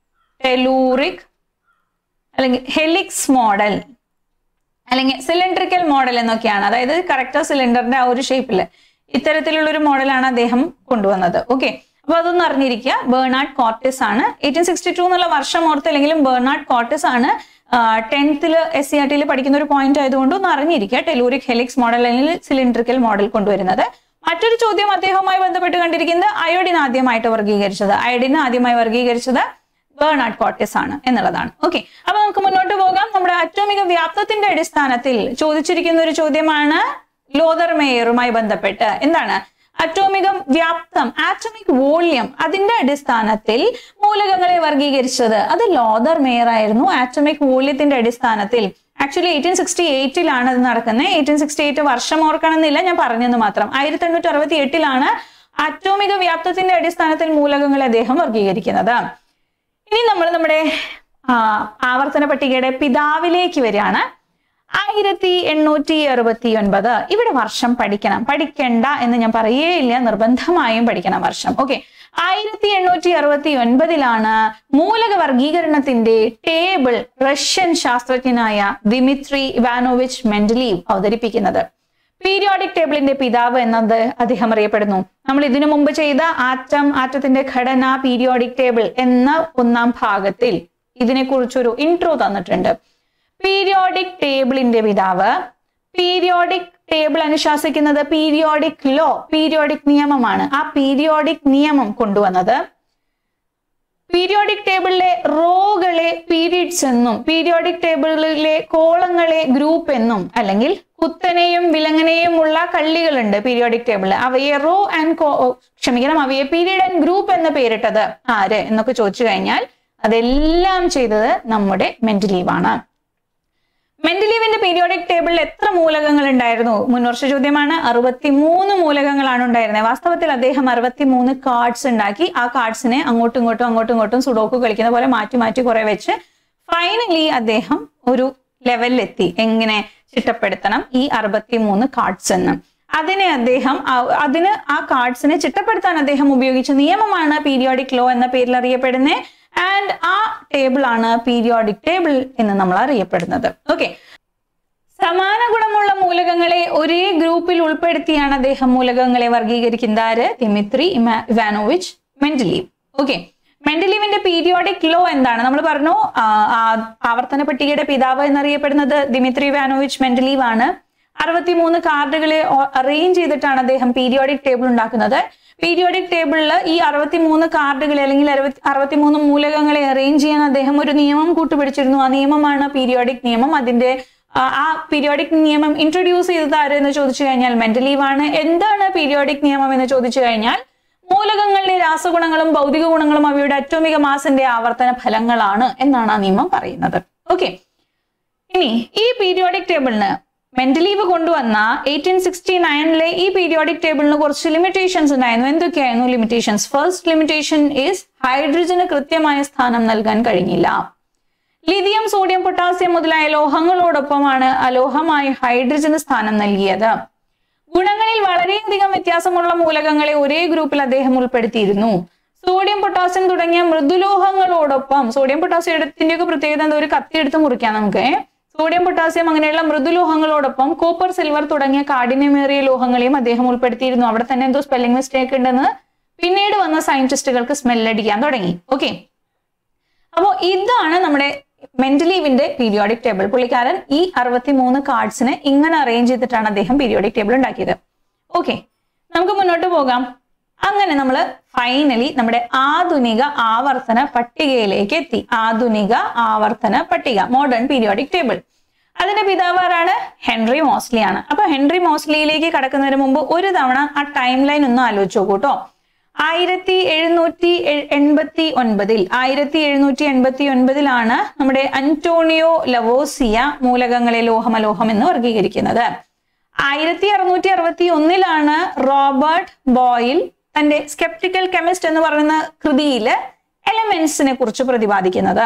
ടെലൂറിക് അല്ലെങ്കിൽ ഹെലിക്സ് മോഡൽ അല്ലെങ്കിൽ സിലിണ്ട്രിക്കൽ മോഡൽ എന്നൊക്കെയാണ് അതായത് കറക്റ്റ് സിലിണ്ടറിന്റെ ആ ഒരു ഷേപ്പിൽ ഇത്തരത്തിലുള്ള ഒരു മോഡലാണ് അദ്ദേഹം കൊണ്ടുവന്നത് ഓക്കെ അപ്പൊ അതൊന്നും അറിഞ്ഞിരിക്കുക ബേർണാഡ് കോർട്ടിസ് ആണ് എയ്റ്റീൻ സിക്സ്റ്റി ടു എന്നുള്ള വർഷം ഓർത്തില്ലെങ്കിലും ബേർണാഡ് കോർട്ടിസ് ആണ് ടെൻത്തിൽ എസ് സി ആർ ടിയിൽ പഠിക്കുന്ന ഒരു പോയിന്റ് ആയതുകൊണ്ട് ഒന്ന് അറിഞ്ഞിരിക്കുക ടെലൂറിക് ഹെലിക്സ് മോഡൽ അല്ലെങ്കിൽ സിലിണ്ട്രിക്കൽ മോഡൽ കൊണ്ടുവരുന്നത് മറ്റൊരു ചോദ്യം അദ്ദേഹവുമായി ബന്ധപ്പെട്ട് കണ്ടിരിക്കുന്നത് അയോഡിൻ ആദ്യമായിട്ട് വർഗീകരിച്ചത് അയോഡിൻ ആദ്യമായി വർഗീകരിച്ചത് ബേർണാഡ് കോർട്ടിസ് ആണ് എന്നുള്ളതാണ് ഓക്കെ അപ്പൊ നമുക്ക് മുന്നോട്ട് പോകാം നമ്മുടെ അറ്റോമിക വ്യാപ്തത്തിന്റെ അടിസ്ഥാനത്തിൽ ചോദിച്ചിരിക്കുന്ന ഒരു ചോദ്യമാണ് ലോദർ മേയറുമായി ബന്ധപ്പെട്ട് എന്താണ് അറ്റോമിക വ്യാപ്തം ആറ്റമിക് വോള്യം അതിന്റെ അടിസ്ഥാനത്തിൽ മൂലകങ്ങളെ വർഗീകരിച്ചത് അത് ലോദർ മേയർ ആയിരുന്നു ആറ്റമിക് വോള്യത്തിന്റെ അടിസ്ഥാനത്തിൽ ആക്ച്വലി എയ്റ്റീൻ സിക്സ്റ്റി എയ്റ്റിലാണ് ഇത് നടക്കുന്നത് എയ്റ്റീൻ സിക്സ്റ്റി എയ്റ്റ് വർഷം ഓർക്കണമെന്നില്ല ഞാൻ പറഞ്ഞെന്ന് മാത്രം ആയിരത്തി എണ്ണൂറ്റി അറുപത്തി എട്ടിലാണ് അറ്റോമിക വ്യാപ്തത്തിന്റെ അടിസ്ഥാനത്തിൽ മൂലകങ്ങളെ അദ്ദേഹം വർഗീകരിക്കുന്നത് ഇനി നമ്മൾ നമ്മുടെ ആ, ആവർത്തന പട്ടികയുടെ പിതാവിലേക്ക് വരികയാണ് ആയിരത്തി എണ്ണൂറ്റി അറുപത്തി ഒൻപത് ഇവിടെ വർഷം പഠിക്കണം പഠിക്കണ്ട എന്ന് ഞാൻ പറയേയില്ല നിർബന്ധമായും പഠിക്കണം വർഷം ഓക്കെ ആയിരത്തി എണ്ണൂറ്റി അറുപത്തി ഒൻപതിലാണ് മൂലക വർഗീകരണത്തിന്റെ ടേബിൾ റഷ്യൻ ശാസ്ത്രജ്ഞനായ ദിമിത്രി ഇവാനോവിച്ച് മെൻഡലീവ് അവതരിപ്പിക്കുന്നത് പീരിയോഡിക് ടേബിളിന്റെ പിതാവ് എന്നത് അദ്ദേഹം അറിയപ്പെടുന്നു നമ്മൾ ഇതിനു മുമ്പ് ചെയ്ത ആറ്റം ആറ്റത്തിന്റെ ഘടന പീരിയോഡിക് ടേബിൾ എന്ന ഒന്നാം ഭാഗത്തിൽ ഇതിനെക്കുറിച്ചൊരു ഇൻട്രോ തന്നിട്ടുണ്ട് പീരിയോഡിക് ടേബിളിന്റെ പിതാവ് പീരിയോഡിക് ടേബിൾ അനുശാസിക്കുന്നത് പീരിയോഡിക് ലോ പീരിയോഡിക് നിയമമാണ് ആ പീരിയോഡിക് നിയമം കൊണ്ടുവന്നത് പീരിയോഡിക് ടേബിളിലെ റോകളെ പീരീഡ്സ് എന്നും പീരിയോഡിക് ടേബിളിലെ കോളങ്ങളെ ഗ്രൂപ്പ് എന്നും അല്ലെങ്കിൽ കുത്തനെയും വിലങ്ങനെയും ഉള്ള കള്ളികളുണ്ട് പീരിയോഡിക് ടേബിളിൽ അവയെ റോ ആൻഡ് ക്ഷമിക്കണം അവയെ പീരീഡ് ആൻഡ് ഗ്രൂപ്പ് എന്ന് പേരിട്ടത് ആര് എന്നൊക്കെ ചോദിച്ചു കഴിഞ്ഞാൽ അതെല്ലാം ചെയ്തത് നമ്മുടെ മെന്റലീവാണ് മെന്റലീവിന്റെ പീരിയോഡിക് ടേബിളിൽ എത്ര മൂലകങ്ങൾ ഉണ്ടായിരുന്നു മുൻവർഷ ചോദ്യമാണ് അറുപത്തിമൂന്ന് മൂലകങ്ങളാണ് ഉണ്ടായിരുന്നത് വാസ്തവത്തിൽ അദ്ദേഹം അറുപത്തിമൂന്ന് കാർഡ്സ് ഉണ്ടാക്കി ആ കാർഡ്സിനെ അങ്ങോട്ടും ഇങ്ങോട്ടും അങ്ങോട്ടും ഇങ്ങോട്ടും സുഡോക്ക് കളിക്കുന്ന പോലെ മാറ്റി മാറ്റി കുറെ വെച്ച് ഫൈനലി അദ്ദേഹം ഒരു ലെവലിലെത്തി എങ്ങനെ ചിട്ടപ്പെടുത്തണം ഈ അറുപത്തിമൂന്ന് കാർഡ്സ് എന്ന് അതിനെ അദ്ദേഹം ആ- അതിന് ആ കാർഡ്സിനെ ചിട്ടപ്പെടുത്താൻ അദ്ദേഹം ഉപയോഗിച്ച നിയമമാണ് പീരിയോഡിക് ലോ എന്ന പേരിൽ അറിയപ്പെടുന്നത് ആൻഡ് ആ ടേബിൾ ആണ് പീരിയോഡിക് ടേബിൾ എന്ന് നമ്മൾ അറിയപ്പെടുന്നത് ഓക്കെ സമാന ഗുണമുള്ള മൂലക മൂലകങ്ങളെ ഒരേ ഗ്രൂപ്പിൽ ഉൾപ്പെടുത്തിയാണ് അദ്ദേഹം മൂലകങ്ങളെ വർഗീകരിക്കുന്നത് ആര് ദിമിത്രി ഇമാ- ഇവാനോവിച്ച് മെന്റലീവ് ഓക്കെ മെന്റലീവിന്റെ പീരിയോഡിക് ലോ എന്താണ് നമ്മൾ പറഞ്ഞു ആ, ആ, ആവർത്തന പട്ടികയുടെ പിതാവ് എന്നറിയപ്പെടുന്നത് ദിമിത്രി ഇവാനോവിച്ച് മെന്റലീവ് ആണ് അറുപത്തിമൂന്ന് കാർഡുകളെ അറേഞ്ച് ചെയ്തിട്ടാണ് അദ്ദേഹം പീരിയോഡിക് ടേബിൾ ഉണ്ടാക്കുന്നത് പീരിയോഡിക് ടേബിളിൽ ഈ അറുപത്തിമൂന്ന് കാർഡുകളെ അല്ലെങ്കിൽ അറുപത്തി അറുപത്തിമൂന്ന് മൂലകങ്ങളെ അറേഞ്ച് ചെയ്യാൻ അദ്ദേഹം ഒരു നിയമം കൂട്ടുപിടിച്ചിരുന്നു ആ നിയമമാണ് പീരിയോഡിക് നിയമം അതിന്റെ ആ, ആ പീരിയോഡിക് നിയമം ഇൻട്രൊഡ്യൂസ് ചെയ്തത് ആര് എന്ന് ചോദിച്ചു കഴിഞ്ഞാൽ മെന്റലീവ് ആണ് എന്താണ് പീരിയോഡിക് നിയമം എന്ന് ചോദിച്ചു കഴിഞ്ഞാൽ മൂലകങ്ങളിലെ രാസഗുണങ്ങളും ഭൗതിക ഗുണങ്ങളും അവയുടെ അറ്റോമിക മാസിന്റെ ആവർത്തന ഫലങ്ങളാണ് എന്നാണ് ആ നിയമം പറയുന്നത് ഓക്കെ ഇനി ഈ പീരിയോഡിക് ടേബിളിന് മെന്റലീവ് കൊണ്ടുവന്ന എയ്റ്റീൻ സിക്സ്റ്റി നയനിലെ ഈ പീരിയോഡിക് ടേബിളിന് കുറച്ച് ലിമിറ്റേഷൻസ് ഉണ്ടായിരുന്നു എന്തൊക്കെയായിരുന്നു ലിമിറ്റേഷൻസ് ഫസ്റ്റ് ലിമിറ്റേഷൻ ഈസ് ഹൈഡ്രജന് കൃത്യമായ സ്ഥാനം നൽകാൻ കഴിഞ്ഞില്ല ലിഥിയം സോഡിയം പൊട്ടാസ്യം മുതലായ ലോഹങ്ങളോടൊപ്പമാണ് അലോഹമായി ഹൈഡ്രജന് സ്ഥാനം നൽകിയത് ഗുണങ്ങളിൽ വളരെയധികം വ്യത്യാസമുള്ള മൂലകങ്ങളെ ഒരേ ഗ്രൂപ്പിൽ അദ്ദേഹം ഉൾപ്പെടുത്തിയിരുന്നു സോഡിയം പൊട്ടാസ്യം തുടങ്ങിയ മൃദുലോഹങ്ങളോടൊപ്പം സോഡിയം പൊട്ടാസ്യത്തിന്റെ ഒക്കെ പ്രത്യേകത എന്താ ഒരു കത്തി എടുത്ത് മുറിക്കാം നമുക്ക് ഏ? സോഡിയം പൊട്ടാസ്യം അങ്ങനെയുള്ള മൃദുലോഹങ്ങളോടൊപ്പം കോപ്പർ സിൽവർ തുടങ്ങിയ കാഠിന്യമേറിയ ലോഹങ്ങളെയും അദ്ദേഹം ഉൾപ്പെടുത്തിയിരുന്നു അവിടെ തന്നെ എന്തോ സ്പെല്ലിംഗ് മിസ്റ്റേക്ക് ഉണ്ടെന്ന് പിന്നീട് വന്ന സയന്റിസ്റ്റുകൾക്ക് സ്മെല്ലടിക്കാൻ തുടങ്ങി ഓക്കെ അപ്പോൾ ഇതാണ് നമ്മുടെ മെന്റലീവിന്റെ പീരിയോഡിക് ടേബിൾ പുള്ളിക്കാരൻ ഈ അറുപത്തി മൂന്ന് കാർഡ്സിനെ ഇങ്ങനെ അറേഞ്ച് ചെയ്തിട്ടാണ് അദ്ദേഹം പീരിയോഡിക് ടേബിൾ ഉണ്ടാക്കിയത് ഓക്കെ നമുക്ക് മുന്നോട്ട് പോകാം അങ്ങനെ നമ്മൾ ഫൈനലി നമ്മുടെ ആധുനിക ആവർത്തന പട്ടികയിലേക്ക് എത്തി ആധുനിക ആവർത്തന പട്ടിക മോഡേൺ പീരിയോഡിക് ടേബിൾ അതിന്റെ പിതാവ് ആരാണ് ഹെൻറി മോസ്ലി ആണ് അപ്പൊ ഹെൻറി മോസ്ലിയിലേക്ക് കടക്കുന്നതിന് മുമ്പ് ഒരു തവണ ആ ടൈം ലൈൻ ഒന്ന് ആലോചിച്ച് നോക്കൂ കേട്ടോ ആയിരത്തി എഴുന്നൂറ്റി എൺപത്തി ഒൻപതിൽ ആയിരത്തി എഴുന്നൂറ്റി എൺപത്തി ഒൻപതിലാണ് നമ്മുടെ അന്റോണിയോ ലവോസിയ മൂലകങ്ങളെ ലോഹമലോഹം എന്ന് വർഗീകരിക്കുന്നത് ആയിരത്തി അറുന്നൂറ്റി അറുപത്തി ഒന്നിലാണ് റോബർട്ട് ബോയിൽ തന്റെ സ്കെപ്റ്റിക്കൽ കെമിസ്റ്റ് എന്ന് പറയുന്ന കൃതിയിൽ എലമെന്റ്സിനെ കുറിച്ച് പ്രതിപാദിക്കുന്നത്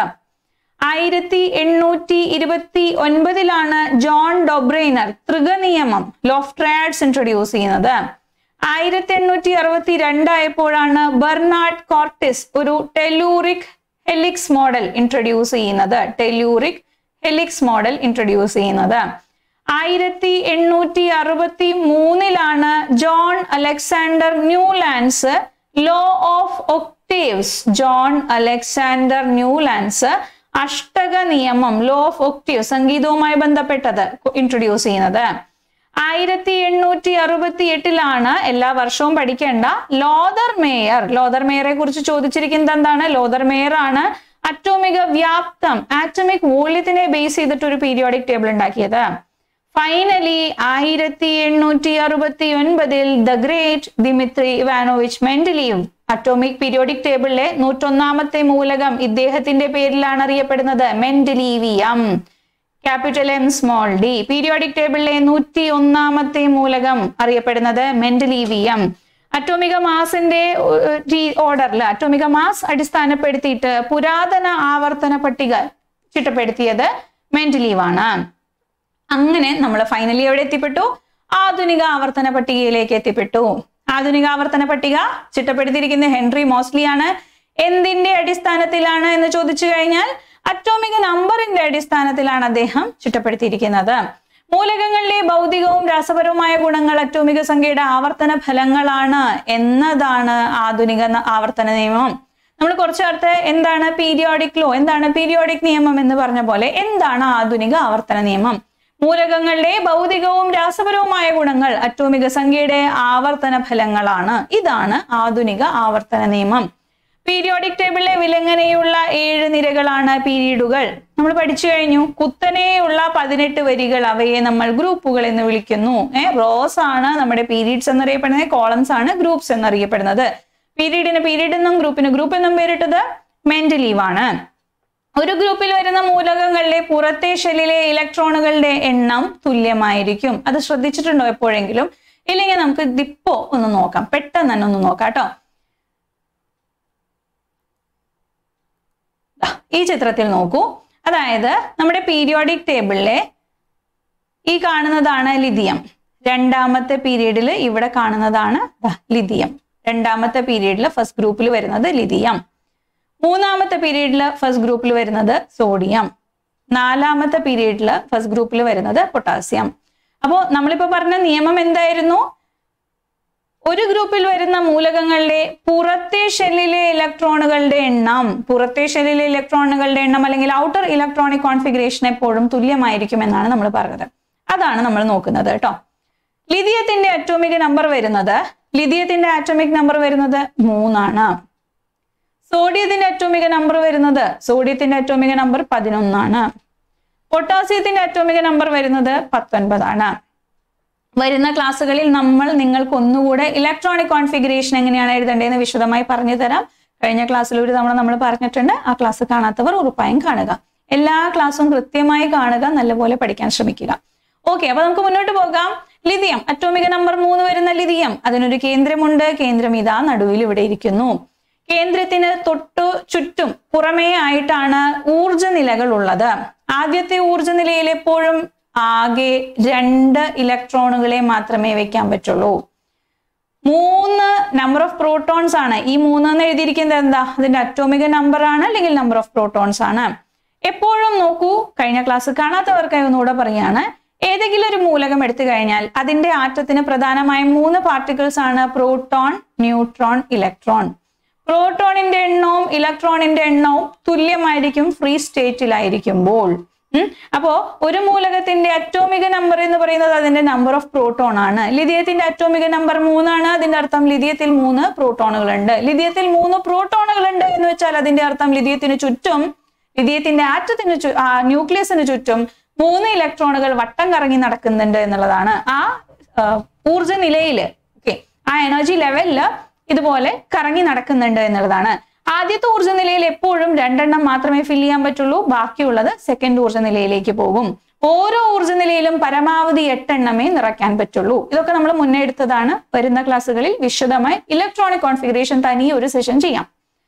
ആയിരത്തി എണ്ണൂറ്റി ഇരുപത്തി ഒൻപതിലാണ് ജോൺ ഡൊബ്രെയ്നർ ത്രികനിയമം ലോഫ്ട്രാഡ്സ് ഇൻട്രൊഡ്യൂസ് ചെയ്യുന്നത് ആയിരത്തി എണ്ണൂറ്റി അറുപത്തി രണ്ടായപ്പോഴാണ് ബെർണാഡ് കോർട്ടിസ് ഒരു ടെലൂറിക് ഹെലിക്സ് മോഡൽ ഇൻട്രൊഡ്യൂസ് ചെയ്യുന്നത് ടെലൂറിക് ഹെലിക്സ് മോഡൽ ഇൻട്രൊഡ്യൂസ് ചെയ്യുന്നത് ആയിരത്തി എണ്ണൂറ്റി അറുപത്തി മൂന്നിലാണ് John Alexander Newlands law of octaves John Alexander Newlands അഷ്ടക നിയമം ലോ ഓഫ് ഒക്ടേവ് സംഗീതവുമായി ബന്ധപ്പെട്ടത് ഇൻട്രൊഡ്യൂസ് ചെയ്യുന്നത് ആയിരത്തി എണ്ണൂറ്റി അറുപത്തി എട്ടിലാണ് എല്ലാ വർഷവും പഠിക്കേണ്ട ലോദർ മേയർ ലോദർ മേയറെ കുറിച്ച് ചോദിച്ചിരിക്കുന്നത് എന്താണ് ലോദർ മേയർ ആണ് അറ്റോമിക വ്യാപ്തം ആറ്റമിക് വോള്യത്തിനെ ബേസ് ചെയ്തിട്ട് ഒരു പീരിയോഡിക് ടേബിൾ ഉണ്ടാക്കിയത് ഫൈനലി ആയിരത്തി എണ്ണൂറ്റി അറുപത്തി ഒൻപതിൽ the great Dmitri Ivanovich Mendeleev atomic periodic ടേബിളിലെ നൂറ്റൊന്നാമത്തെ മൂലകം ഇദ്ദേഹത്തിന്റെ പേരിലാണ് അറിയപ്പെടുന്നത് mendelevium capital M small D periodic ടേബിളിലെ നൂറ്റി ഒന്നാമത്തെ മൂലകം അറിയപ്പെടുന്നത് മെന്റലീവിയം അറ്റോമിക മാസിന്റെ ഓർഡറിൽ അറ്റോമിക മാസ് അടിസ്ഥാനപ്പെടുത്തിയിട്ട് പുരാതന ആവർത്തന പട്ടിക ചിട്ടപ്പെടുത്തിയത് മെന്റലീവ് ആണ് അങ്ങനെ നമ്മൾ ഫൈനലി എവിടെ എത്തിപ്പെട്ടു ആധുനിക ആവർത്തന പട്ടികയിലേക്ക് എത്തിപ്പെട്ടു ആധുനിക ആവർത്തന പട്ടിക ചിട്ടപ്പെടുത്തിയിരിക്കുന്ന ഹെൻറി മോസ്ലി ആണ് എന്തിന്റെ അടിസ്ഥാനത്തിലാണ് എന്ന് ചോദിച്ചു കഴിഞ്ഞാൽ അറ്റോമിക നമ്പറിന്റെ അടിസ്ഥാനത്തിലാണ് അദ്ദേഹം ചിട്ടപ്പെടുത്തിയിരിക്കുന്നത് മൂലകങ്ങളിലെ ഭൗതികവും രാസപരവുമായ ഗുണങ്ങൾ അറ്റോമിക സംഖ്യയുടെ ആവർത്തന ഫലങ്ങളാണ് എന്നതാണ് ആധുനിക ന- ആവർത്തന നിയമം നമ്മൾ കുറച്ചു നേരത്തെ എന്താണ് പീരിയോഡിക് ലോ എന്താണ് പീരിയോഡിക് നിയമം എന്ന് പറഞ്ഞ പോലെ എന്താണ് ആധുനിക ആവർത്തന നിയമം മൂലകങ്ങളുടെ ഭൗതികവും രാസപരവുമായ ഗുണങ്ങൾ അറ്റോമിക സംഖ്യയുടെ ആവർത്തന ഫലങ്ങളാണ് ഇതാണ് ആധുനിക ആവർത്തന നിയമം പീരിയോഡിക് ടേബിളിലെ വിലങ്ങനെയുള്ള ഏഴ് നിരകളാണ് പീരീഡുകൾ നമ്മൾ പഠിച്ചു കഴിഞ്ഞു കുത്തനെയുള്ള പതിനെട്ട് വരികൾ അവയെ നമ്മൾ ഗ്രൂപ്പുകൾ എന്ന് വിളിക്കുന്നു ഏ റോസ് ആണ് നമ്മുടെ പീരീഡ്സ് എന്നറിയപ്പെടുന്നത് കോളംസ് ആണ് ഗ്രൂപ്പ്സ് എന്നറിയപ്പെടുന്നത് പീരീഡിന് പീരീഡ് എന്നും ഗ്രൂപ്പിന് ഗ്രൂപ്പ് എന്നും പേരിട്ടത് മെന്റലീവ് ആണ് ഒരു ഗ്രൂപ്പിൽ വരുന്ന മൂലകങ്ങളിലെ പുറത്തെ ഷെല്ലിലെ ഇലക്ട്രോണുകളുടെ എണ്ണം തുല്യമായിരിക്കും അത് ശ്രദ്ധിച്ചിട്ടുണ്ടോ എപ്പോഴെങ്കിലും ഇല്ലെങ്കിൽ നമുക്ക് ഇതിപ്പോ ഒന്ന് നോക്കാം പെട്ടെന്ന് തന്നെ ഒന്ന് നോക്കാം കേട്ടോ ദാ, ഈ ചിത്രത്തിൽ നോക്കൂ അതായത് നമ്മുടെ പീരിയോഡിക് ടേബിളിലെ ഈ കാണുന്നതാണ് ലിഥിയം രണ്ടാമത്തെ പീരീഡിൽ ഇവിടെ കാണുന്നതാണ് ദാ, ലിഥിയം രണ്ടാമത്തെ പീരീഡിൽ ഫസ്റ്റ് ഗ്രൂപ്പിൽ വരുന്നത് ലിഥിയം മൂന്നാമത്തെ പീരീഡിൽ ഫസ്റ്റ് ഗ്രൂപ്പിൽ വരുന്നത് സോഡിയം നാലാമത്തെ പീരീഡിൽ ഫസ്റ്റ് ഗ്രൂപ്പിൽ വരുന്നത് പൊട്ടാസ്യം അപ്പോൾ നമ്മളിപ്പോ പറഞ്ഞ നിയമം എന്തായിരുന്നു ഒരു ഗ്രൂപ്പിൽ വരുന്ന മൂലകങ്ങളുടെ പുറത്തെ ഷെല്ലിലെ ഇലക്ട്രോണുകളുടെ എണ്ണം പുറത്തെ ഷെല്ലിലെ ഇലക്ട്രോണുകളുടെ എണ്ണം അല്ലെങ്കിൽ ഔട്ടർ ഇലക്ട്രോണിക് കോൺഫിഗറേഷൻ എപ്പോഴും തുല്യമായിരിക്കും എന്നാണ് നമ്മൾ പറഞ്ഞത് അതാണ് നമ്മൾ നോക്കുന്നത് കേട്ടോ ലിഥിയത്തിന്റെ അറ്റോമിക് നമ്പർ വരുന്നത് ലിഥിയത്തിന്റെ ആറ്റോമിക് നമ്പർ വരുന്നത് മൂന്നാണ് സോഡിയത്തിന്റെ അറ്റോമിക് നമ്പർ വരുന്നത് സോഡിയത്തിന്റെ അറ്റോമിക് നമ്പർ പതിനൊന്നാണ് പൊട്ടാസ്യത്തിന്റെ അറ്റോമിക് നമ്പർ വരുന്നത് പത്തൊൻപതാണ് വരുന്ന ക്ലാസ്സുകളിൽ നമ്മൾ നിങ്ങൾക്ക് ഒന്നുകൂടെ ഇലക്ട്രോണിക് കോൺഫിഗറേഷൻ എങ്ങനെയാണ് എഴുതേണ്ടതെന്ന് വിശദമായി പറഞ്ഞു തരാം കഴിഞ്ഞ ക്ലാസ്സിൽ ഒരു തവണ നമ്മൾ പറഞ്ഞിട്ടുണ്ട് ആ ക്ലാസ് കാണാത്തവർ ഉറപ്പായും കാണുക എല്ലാ ക്ലാസ്സും കൃത്യമായി കാണുക നല്ലപോലെ പഠിക്കാൻ ശ്രമിക്കുക ഓക്കെ അപ്പൊ നമുക്ക് മുന്നോട്ട് പോകാം ലിഥിയം അറ്റോമിക നമ്പർ മൂന്ന് വരുന്ന ലിഥിയം അതിനൊരു കേന്ദ്രമുണ്ട് കേന്ദ്രം ഇതാ നടുവിൽ ഇവിടെ ഇരിക്കുന്നു കേന്ദ്രത്തിന് തൊട്ടു ചുറ്റും പുറമേ ആയിട്ടാണ് ഊർജ നിലകൾ ഉള്ളത് ആദ്യത്തെ ഊർജ നിലയിൽ എപ്പോഴും ആകെ രണ്ട് ഇലക്ട്രോണുകളെ മാത്രമേ വെക്കാൻ പറ്റുള്ളൂ മൂന്ന് നമ്പർ ഓഫ് പ്രോട്ടോൺസ് ആണ് ഈ മൂന്ന് എന്ന് എഴുതിയിരിക്കുന്നത് എന്താ അതിന്റെ അറ്റോമിക നമ്പർ ആണ് അല്ലെങ്കിൽ നമ്പർ ഓഫ് പ്രോട്ടോൺസ് ആണ് എപ്പോഴും നോക്കൂ കഴിഞ്ഞ ക്ലാസ് കാണാത്തവർക്കായി ഒന്നുകൂടെ പറയാണ് ഏതെങ്കിലും ഒരു മൂലകം എടുത്തു കഴിഞ്ഞാൽ അതിന്റെ ആറ്റത്തിന് പ്രധാനമായും മൂന്ന് പാർട്ടിക്കിൾസ് ആണ് പ്രോട്ടോൺ ന്യൂട്രോൺ ഇലക്ട്രോൺ പ്രോട്ടോണിന്റെ എണ്ണവും ഇലക്ട്രോണിന്റെ എണ്ണവും തുല്യമായിരിക്കും ഫ്രീ സ്റ്റേറ്റിലായിരിക്കുമ്പോൾ ഉം. അപ്പോ ഒരു മൂലകത്തിന്റെ അറ്റോമിക നമ്പർ എന്ന് പറയുന്നത് അതിന്റെ നമ്പർ ഓഫ് പ്രോട്ടോൺ ആണ് ലിഥിയത്തിന്റെ അറ്റോമിക നമ്പർ മൂന്നാണ് അതിന്റെ അർത്ഥം ലിഥിയത്തിൽ മൂന്ന് പ്രോട്ടോണുകൾ ഉണ്ട് ലിഥിയത്തിൽ മൂന്ന് പ്രോട്ടോണുകൾ ഉണ്ട് എന്ന് വെച്ചാൽ അതിന്റെ അർത്ഥം ലിഥിയത്തിന് ചുറ്റും ലിഥിയത്തിന്റെ ആറ്റത്തിന് ചു ആ, ന്യൂക്ലിയസിന് ചുറ്റും മൂന്ന് ഇലക്ട്രോണുകൾ വട്ടം കറങ്ങി നടക്കുന്നുണ്ട് എന്നുള്ളതാണ് ആ ആ, ഊർജ നിലയില് ഓക്കെ ആ എനർജി ലെവലില് ഇതുപോലെ കറങ്ങി നടക്കുന്നുണ്ട് എന്നുള്ളതാണ് ആദ്യത്തെ ഊർജ്ജ നിലയിൽ എപ്പോഴും രണ്ടെണ്ണം മാത്രമേ ഫിൽ ചെയ്യാൻ പറ്റുള്ളൂ ബാക്കിയുള്ളത് സെക്കൻഡ് ഊർജ്ജ നിലയിലേക്ക് പോകും ഓരോ ഊർജ്ജ നിലയിലും പരമാവധി എട്ടെണ്ണമേ നിറയ്ക്കാൻ പറ്റുള്ളൂ ഇതൊക്കെ നമ്മൾ മുന്നേ എടുത്തതാണ് വരുന്ന ക്ലാസ്സുകളിൽ വിശദമായി ഇലക്ട്രോണിക് കോൺഫിഗറേഷൻ തനിയെ ഒരു സെഷൻ ചെയ്യാം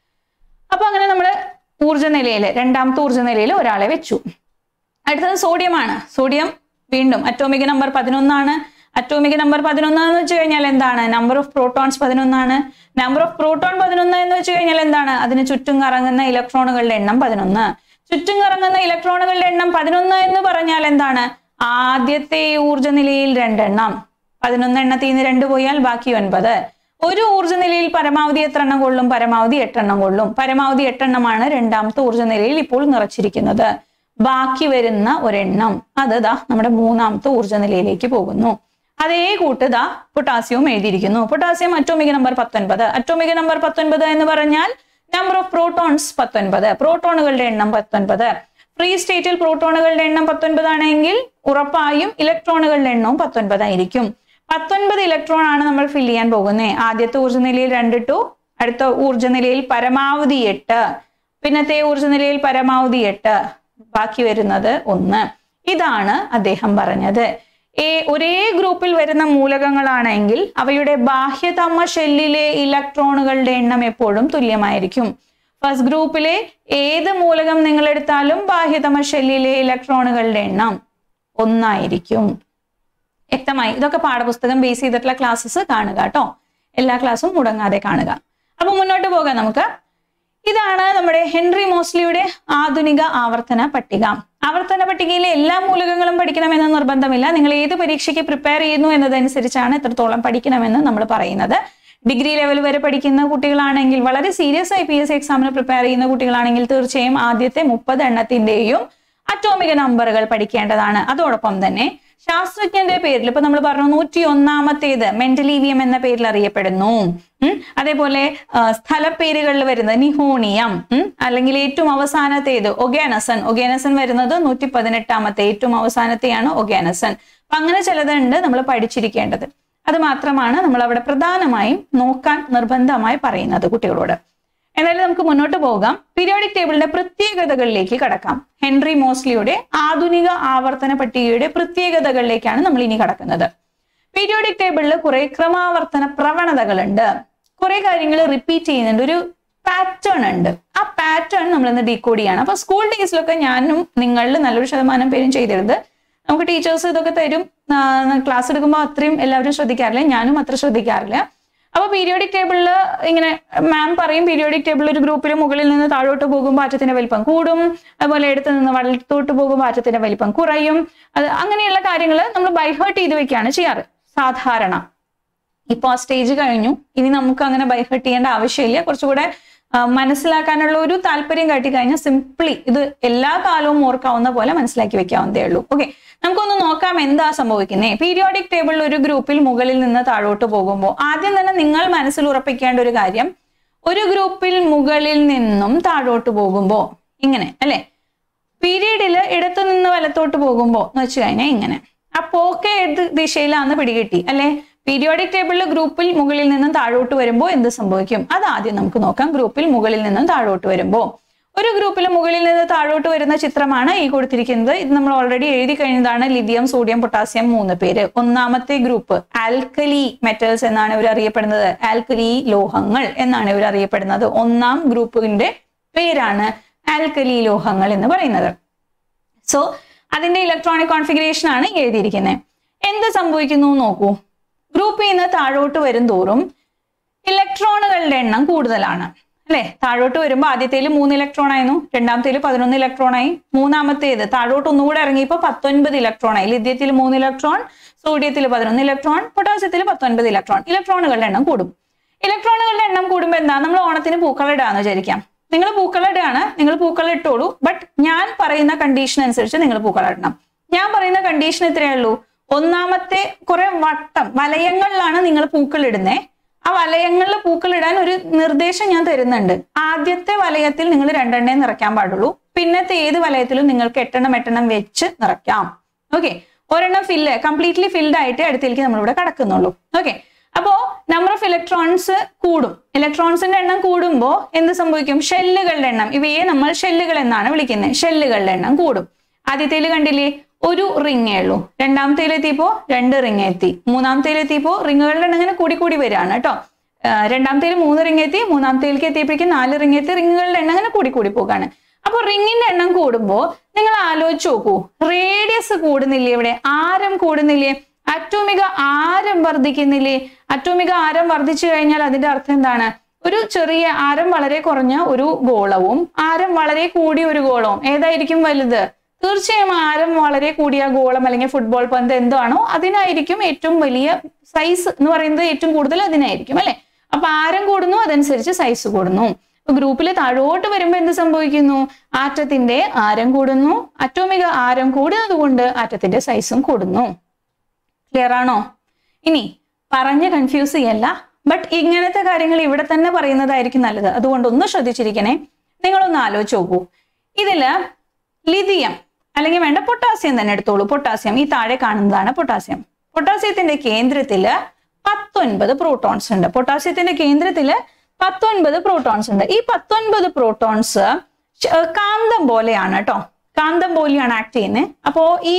അപ്പൊ അങ്ങനെ നമ്മൾ ഊർജ്ജ നിലയിൽ രണ്ടാമത്തെ ഊർജ്ജ നിലയിൽ ഒരാളെ വെച്ചു അടുത്തത് സോഡിയമാണ് സോഡിയം വീണ്ടും അറ്റോമിക് നമ്പർ പതിനൊന്നാണ് അറ്റോമിക് നമ്പർ പതിനൊന്ന് എന്ന് വെച്ച് കഴിഞ്ഞാൽ എന്താണ് നമ്പർ ഓഫ് പ്രോട്ടോൺസ് പതിനൊന്നാണ് നമ്പർ ഓഫ് പ്രോട്ടോൺ പതിനൊന്ന് എന്ന് വെച്ച് കഴിഞ്ഞാൽ എന്താണ് അതിന് ചുറ്റും കറങ്ങുന്ന ഇലക്ട്രോണുകളുടെ എണ്ണം പതിനൊന്ന് ചുറ്റും കറങ്ങുന്ന ഇലക്ട്രോണുകളുടെ എണ്ണം പതിനൊന്ന് എന്ന് പറഞ്ഞാൽ എന്താണ് ആദ്യത്തെ ഊർജ്ജ നിലയിൽ രണ്ടെണ്ണം പതിനൊന്ന് എണ്ണത്തിൽ നിന്ന് രണ്ട് പോയാൽ ബാക്കി ഒൻപത് ഒരു ഊർജ്ജ നിലയിൽ പരമാവധി എത്ര എണ്ണം കൊള്ളും പരമാവധി എട്ടെണ്ണം കൊള്ളും പരമാവധി എട്ടെണ്ണമാണ് രണ്ടാമത്തെ ഊർജ്ജ നിലയിൽ ഇപ്പോൾ നിറച്ചിരിക്കുന്നത് ബാക്കി വരുന്ന ഒരെണ്ണം അത് ദാ നമ്മുടെ മൂന്നാമത്തെ ഊർജ്ജ നിലയിലേക്ക് പോകുന്നു അതേ കൂട്ട് ദാ പൊട്ടാസ്യവും എഴുതിയിരിക്കുന്നു പൊട്ടാസ്യം അറ്റോമിക നമ്പർ പത്തൊൻപത് അറ്റോമിക നമ്പർ പത്തൊൻപത് എന്ന് പറഞ്ഞാൽ നമ്പർ ഓഫ് പ്രോട്ടോൺസ് പത്തൊൻപത് പ്രോട്ടോണുകളുടെ എണ്ണം പത്തൊൻപത് ഫ്രീ സ്റ്റേറ്റിൽ പ്രോട്ടോണുകളുടെ എണ്ണം പത്തൊൻപതാണെങ്കിൽ ഉറപ്പായും ഇലക്ട്രോണുകളുടെ എണ്ണവും പത്തൊൻപതായിരിക്കും പത്തൊൻപത് ഇലക്ട്രോൺ ആണ് നമ്മൾ ഫിൽ ചെയ്യാൻ പോകുന്നത് ആദ്യത്തെ ഊർജ്ജ നിലയിൽ രണ്ടിട്ടു അടുത്ത ഊർജ്ജ നിലയിൽ പരമാവധി എട്ട് പിന്നത്തെ ഊർജ്ജ നിലയിൽ പരമാവധി എട്ട് ബാക്കി വരുന്നത് ഒന്ന് ഇതാണ് അദ്ദേഹം പറഞ്ഞത് ഏ ഒരേ ഗ്രൂപ്പിൽ വരുന്ന മൂലകങ്ങളാണെങ്കിൽ അവയുടെ ബാഹ്യതമ ഷെല്ലിലെ ഇലക്ട്രോണുകളുടെ എണ്ണം എപ്പോഴും തുല്യമായിരിക്കും ഫസ്റ്റ് ഗ്രൂപ്പിലെ ഏത് മൂലകം നിങ്ങൾ എടുത്താലും ബാഹ്യതമ ഷെല്ലിലെ ഇലക്ട്രോണുകളുടെ എണ്ണം ഒന്നായിരിക്കും വ്യക്തമായി ഇതൊക്കെ പാഠപുസ്തകം ബേസ് ചെയ്തിട്ടുള്ള ക്ലാസ്സസ് കാണുക കേട്ടോ എല്ലാ ക്ലാസ്സും മുടങ്ങാതെ കാണുക അപ്പൊ മുന്നോട്ട് പോകാം നമുക്ക് ഇതാണ് നമ്മുടെ ഹെൻറി മോസ്ലിയുടെ ആധുനിക ആവർത്തന പട്ടിക ആവർത്തന പട്ടികയിലെ എല്ലാ മൂലകങ്ങളും പഠിക്കണമെന്ന് നിർബന്ധമില്ല നിങ്ങൾ ഏത് പരീക്ഷയ്ക്ക് പ്രിപ്പയർ ചെയ്യുന്നു എന്നതനുസരിച്ചാണ് എത്രത്തോളം പഠിക്കണമെന്ന് നമ്മൾ പറയുന്നത് ഡിഗ്രി ലെവൽ വരെ പഠിക്കുന്ന കുട്ടികളാണെങ്കിൽ വളരെ സീരിയസ് ആയി പി എസ് സി എക്സാമിന് പ്രിപ്പയർ ചെയ്യുന്ന കുട്ടികളാണെങ്കിൽ തീർച്ചയായും ആദ്യത്തെ മുപ്പത് എണ്ണത്തിന്റെയും അറ്റോമിക നമ്പറുകൾ പഠിക്കേണ്ടതാണ് അതോടൊപ്പം തന്നെ ശാസ്ത്രജ്ഞന്റെ പേരിൽ ഇപ്പൊ നമ്മൾ പറഞ്ഞു നൂറ്റി ഒന്നാമത്തേത് മെന്റലീവിയം എന്ന പേരിൽ അറിയപ്പെടുന്നു ഉം. അതേപോലെ ആ, സ്ഥലപ്പേരുകളിൽ വരുന്നത് നിഹോണിയം ഉം. അല്ലെങ്കിൽ ഏറ്റവും അവസാനത്തേത് ഒഗാനസൻ ഒഗാനസൻ വരുന്നത് നൂറ്റി പതിനെട്ടാമത്തെ ഏറ്റവും അവസാനത്തെയാണ് ഒഗാനസൻ അപ്പൊ അങ്ങനെ ചിലതുണ്ട് നമ്മൾ പഠിച്ചിരിക്കേണ്ടത് അത് മാത്രമാണ് നമ്മൾ അവിടെ പ്രധാനമായും നോക്കാൻ നിർബന്ധമായി പറയുന്നത് കുട്ടികളോട് എന്നാലും നമുക്ക് മുന്നോട്ട് പോകാം പീരിയോഡിക് ടേബിളിന്റെ പ്രത്യേകതകളിലേക്ക് കടക്കാം ഹെൻറി മോസ്ലിയുടെ ആധുനിക ആവർത്തന പട്ടികയുടെ പ്രത്യേകതകളിലേക്കാണ് നമ്മൾ ഇനി കടക്കുന്നത് പീരിയോഡിക് ടേബിളിൽ കുറെ ക്രമാവർത്തന പ്രവണതകളുണ്ട് കുറെ കാര്യങ്ങൾ റിപ്പീറ്റ് ചെയ്യുന്നുണ്ട് ഒരു പാറ്റേൺ ഉണ്ട് ആ പാറ്റേൺ നമ്മൾ ഇന്ന് ഡീകോഡ് ചെയ്യാണ് അപ്പൊ സ്കൂൾ ഡേയ്സിലൊക്കെ ഞാനും നിങ്ങളിൽ നല്ലൊരു ശതമാനം പേരും ചെയ്തിരുന്നത് നമുക്ക് ടീച്ചേഴ്സ് ഇതൊക്കെ തരും ക്ലാസ് എടുക്കുമ്പോൾ അത്രയും എല്ലാവരും ശ്രദ്ധിക്കാറില്ല ഞാനും അത്ര ശ്രദ്ധിക്കാറില്ല അപ്പൊ പീരിയോഡിക് ടേബിളിൽ ഇങ്ങനെ മാം പറയും പീരിയോഡിക് ടേബിൾ ഒരു ഗ്രൂപ്പിൽ മുകളിൽ നിന്ന് താഴോട്ട് പോകുമ്പോൾ ആറ്റത്തിന്റെ വലിപ്പം കൂടും അതുപോലെ എടുത്ത് നിന്ന് വലത്തോട്ട് പോകുമ്പോൾ ആറ്റത്തിന്റെ വലിപ്പം കുറയും അത് അങ്ങനെയുള്ള കാര്യങ്ങൾ നമ്മൾ ബൈഹേർട്ട് ചെയ്ത് വെക്കുകയാണ് ചെയ്യാറ് സാധാരണ ഇപ്പൊ ആ സ്റ്റേജ് കഴിഞ്ഞു ഇനി നമുക്ക് അങ്ങനെ ബൈഹേർട്ട് ചെയ്യേണ്ട ആവശ്യമില്ല കുറച്ചുകൂടെ ആ, മനസ്സിലാക്കാനുള്ള ഒരു താല്പര്യം കാട്ടി കഴിഞ്ഞാൽ സിംപ്ലി ഇത് എല്ലാ കാലവും ഓർക്കാവുന്ന പോലെ മനസ്സിലാക്കി വെക്കാവുന്നതേ ഉള്ളൂ ഓക്കെ നമുക്കൊന്ന് നോക്കാം എന്താ സംഭവിക്കുന്നത് പീരിയോഡിക് ടേബിളിൽ ഒരു ഗ്രൂപ്പിൽ മുകളിൽ നിന്ന് താഴോട്ട് പോകുമ്പോൾ ആദ്യം തന്നെ നിങ്ങൾ മനസ്സിൽ ഉറപ്പിക്കേണ്ട ഒരു കാര്യം ഒരു ഗ്രൂപ്പിൽ മുകളിൽ നിന്നും താഴോട്ട് പോകുമ്പോൾ ഇങ്ങനെ അല്ലെ പീരീഡിൽ ഇടത്തു നിന്ന് വലത്തോട്ട് പോകുമ്പോൾ എന്ന് വെച്ച് കഴിഞ്ഞാൽ ഇങ്ങനെ ആ പോക്ക് ഏത് ദിശയിലാന്ന് പിടികിട്ടി അല്ലെ പീരിയോഡിക് ടേബിളിൽ ഗ്രൂപ്പിൽ മുകളിൽ നിന്നും താഴോട്ട് വരുമ്പോൾ എന്ത് സംഭവിക്കും അത് ആദ്യം നമുക്ക് നോക്കാം ഗ്രൂപ്പിൽ മുകളിൽ നിന്നും താഴോട്ട് വരുമ്പോൾ ഒരു ഗ്രൂപ്പിൽ മുകളിൽ നിന്ന് താഴോട്ട് വരുന്ന ചിത്രമാണ് ഈ കൊടുത്തിരിക്കുന്നത് ഇത് നമ്മൾ ഓൾറെഡി എഴുതി കഴിഞ്ഞതാണ് ലിഥിയം സോഡിയം പൊട്ടാസ്യം മൂന്ന് പേര് ഒന്നാമത്തെ ഗ്രൂപ്പ് ആൽക്കലി മെറ്റൽസ് എന്നാണ് ഇവർ അറിയപ്പെടുന്നത് ആൽക്കലി ലോഹങ്ങൾ എന്നാണ് ഇവർ അറിയപ്പെടുന്നത് ഒന്നാം ഗ്രൂപ്പിന്റെ പേരാണ് ആൽക്കലി ലോഹങ്ങൾ എന്ന് പറയുന്നത് സോ അതിന്റെ ഇലക്ട്രോണിക് കോൺഫിഗറേഷൻ ആണ് എഴുതിയിരിക്കുന്നത് എന്ത് സംഭവിക്കുന്നു എന്ന് നോക്കൂ ഗ്രൂപ്പിൽ നിന്ന് താഴോട്ട് വരും തോറും ഇലക്ട്രോണുകളുടെ എണ്ണം കൂടുതലാണ് അല്ലെ താഴോട്ട് വരുമ്പോൾ ആദ്യത്തേല് മൂന്ന് ഇലക്ട്രോൺ ആയിരുന്നു രണ്ടാമത്തേല് പതിനൊന്ന് ഇലക്ട്രോൺ ആയി മൂന്നാമത്തേത് താഴോട്ട് ഒന്നുകൂടെ ഇറങ്ങിയപ്പോൾ പത്തൊൻപത് ഇലക്ട്രോൺ ആയി ലിഥ്യത്തിൽ മൂന്ന് ഇലക്ട്രോൺ സോഡിയത്തിൽ പതിനൊന്ന് ഇലക്ട്രോൺ പൊട്ടാസ്യത്തിൽ പത്തൊൻപത് ഇലക്ട്രോൺ ഇലക്ട്രോണുകളുടെ എണ്ണം കൂടും ഇലക്ട്രോണുകളുടെ എണ്ണം കൂടുമ്പോൾ എന്താ നമ്മൾ ഓണത്തിന് പൂക്കളിടാന്ന് വിചാരിക്കാം നിങ്ങൾ പൂക്കളിടാണ് നിങ്ങൾ പൂക്കൾ ഇട്ടോളൂ ബട്ട് ഞാൻ പറയുന്ന കണ്ടീഷൻ അനുസരിച്ച് നിങ്ങൾ പൂക്കളിടണം ഞാൻ പറയുന്ന കണ്ടീഷൻ ഇത്രയേ ഉള്ളൂ ഒന്നാമത്തെ കുറെ വട്ടം വലയങ്ങളിലാണ് നിങ്ങൾ പൂക്കൾ ഇടുന്നേ ആ വലയങ്ങളിൽ പൂക്കൾ ഇടാൻ ഒരു നിർദ്ദേശം ഞാൻ തരുന്നുണ്ട് ആദ്യത്തെ വലയത്തിൽ നിങ്ങൾ രണ്ടെണ്ണേ നിറയ്ക്കാൻ പാടുള്ളൂ പിന്നത്തെ ഏത് വലയത്തിലും നിങ്ങൾക്ക് എട്ടെണ്ണം എട്ടെണ്ണം വെച്ച് നിറയ്ക്കാം ഓക്കെ ഒരെണ്ണം ഫില്ല് കംപ്ലീറ്റ്ലി ഫിൽഡ് ആയിട്ട് അടുത്തേക്ക് നമ്മളിവിടെ കടക്കുന്നുള്ളൂ ഓക്കെ അപ്പോ നമ്പർ ഓഫ് ഇലക്ട്രോൺസ് കൂടും ഇലക്ട്രോൺസിന്റെ എണ്ണം കൂടുമ്പോൾ എന്ത് സംഭവിക്കും ഷെല്ലുകളുടെ എണ്ണം ഇവയെ നമ്മൾ ഷെല്ലുകൾ എന്നാണ് വിളിക്കുന്നത് ഷെല്ലുകളുടെ എണ്ണം കൂടും ആദ്യത്തേല് കണ്ടില്ലേ ഒരു റിങ്ങേ ഉള്ളൂ രണ്ടാമത്തേൽ എത്തിയപ്പോ രണ്ട് റിങ് എത്തി മൂന്നാമത്തേൽ എത്തിയപ്പോ റിങ്ങുകളുടെ എണ്ണം ഇങ്ങനെ കൂടി കൂടി വരികയാണ് കേട്ടോ രണ്ടാമത്തേൽ മൂന്ന് റിങ് എത്തി മൂന്നാമത്തേലേക്ക് എത്തിയപ്പോഴേക്കും നാല് റിങ് എത്തി റിങ്ങുകളുടെ എണ്ണം ഇങ്ങനെ കൂടി കൂടി പോകാണ് അപ്പൊ റിങ്ങിന്റെ എണ്ണം കൂടുമ്പോൾ നിങ്ങൾ ആലോചിച്ച് നോക്കൂ റേഡിയസ് കൂടുന്നില്ലേ ഇവിടെ ആരം കൂടുന്നില്ലേ അറ്റോമിക ആരം വർദ്ധിക്കുന്നില്ലേ അറ്റോമിക ആരം വർദ്ധിച്ചു കഴിഞ്ഞാൽ അതിന്റെ അർത്ഥം എന്താണ് ഒരു ചെറിയ ആരം വളരെ കുറഞ്ഞ ഒരു ഗോളവും ആരം വളരെ കൂടിയ ഒരു ഗോളവും ഏതായിരിക്കും വലുത് തീർച്ചയായും ആരം വളരെ കൂടിയ ഗോളം അല്ലെങ്കിൽ ഫുട്ബോൾ പന്ത് എന്താണോ അതിനായിരിക്കും ഏറ്റവും വലിയ സൈസ് എന്ന് പറയുന്നത് ഏറ്റവും കൂടുതൽ അതിനായിരിക്കും അല്ലെ അപ്പൊ ആരം കൂടുന്നു അതനുസരിച്ച് സൈസ് കൂടുന്നു ഗ്രൂപ്പിൽ താഴോട്ട് വരുമ്പോൾ എന്ത് സംഭവിക്കുന്നു ആറ്റത്തിന്റെ ആരം കൂടുന്നു അറ്റോമിക ആരം കൂടുന്നത് കൊണ്ട് ആറ്റത്തിന്റെ സൈസും കൂടുന്നു ക്ലിയർ ആണോ ഇനി പറഞ്ഞ് കൺഫ്യൂസ് ചെയ്യല്ല ബട്ട് ഇങ്ങനത്തെ കാര്യങ്ങൾ ഇവിടെ തന്നെ പറയുന്നതായിരിക്കും നല്ലത് അതുകൊണ്ട് ഒന്ന് ശ്രദ്ധിച്ചിരിക്കണേ നിങ്ങളൊന്ന് ആലോചിച്ച് നോക്കൂ ഇതില് ലിഥിയം അല്ലെങ്കിൽ വേണ്ട പൊട്ടാസ്യം തന്നെ എടുത്തോളൂ പൊട്ടാസ്യം ഈ താഴെ കാണുന്നതാണ് പൊട്ടാസ്യം പൊട്ടാസ്യത്തിന്റെ കേന്ദ്രത്തില് പത്തൊൻപത് പ്രോട്ടോൺസ് ഉണ്ട് പൊട്ടാസ്യത്തിന്റെ കേന്ദ്രത്തില് പത്തൊൻപത് പ്രോട്ടോൺസ് ഉണ്ട് ഈ പത്തൊൻപത് പ്രോട്ടോൺസ് കാന്തം പോലെയാണ് കേട്ടോ കാന്തം പോലെയാണ് ആക്ട് ചെയ്യുന്നത് അപ്പോ ഈ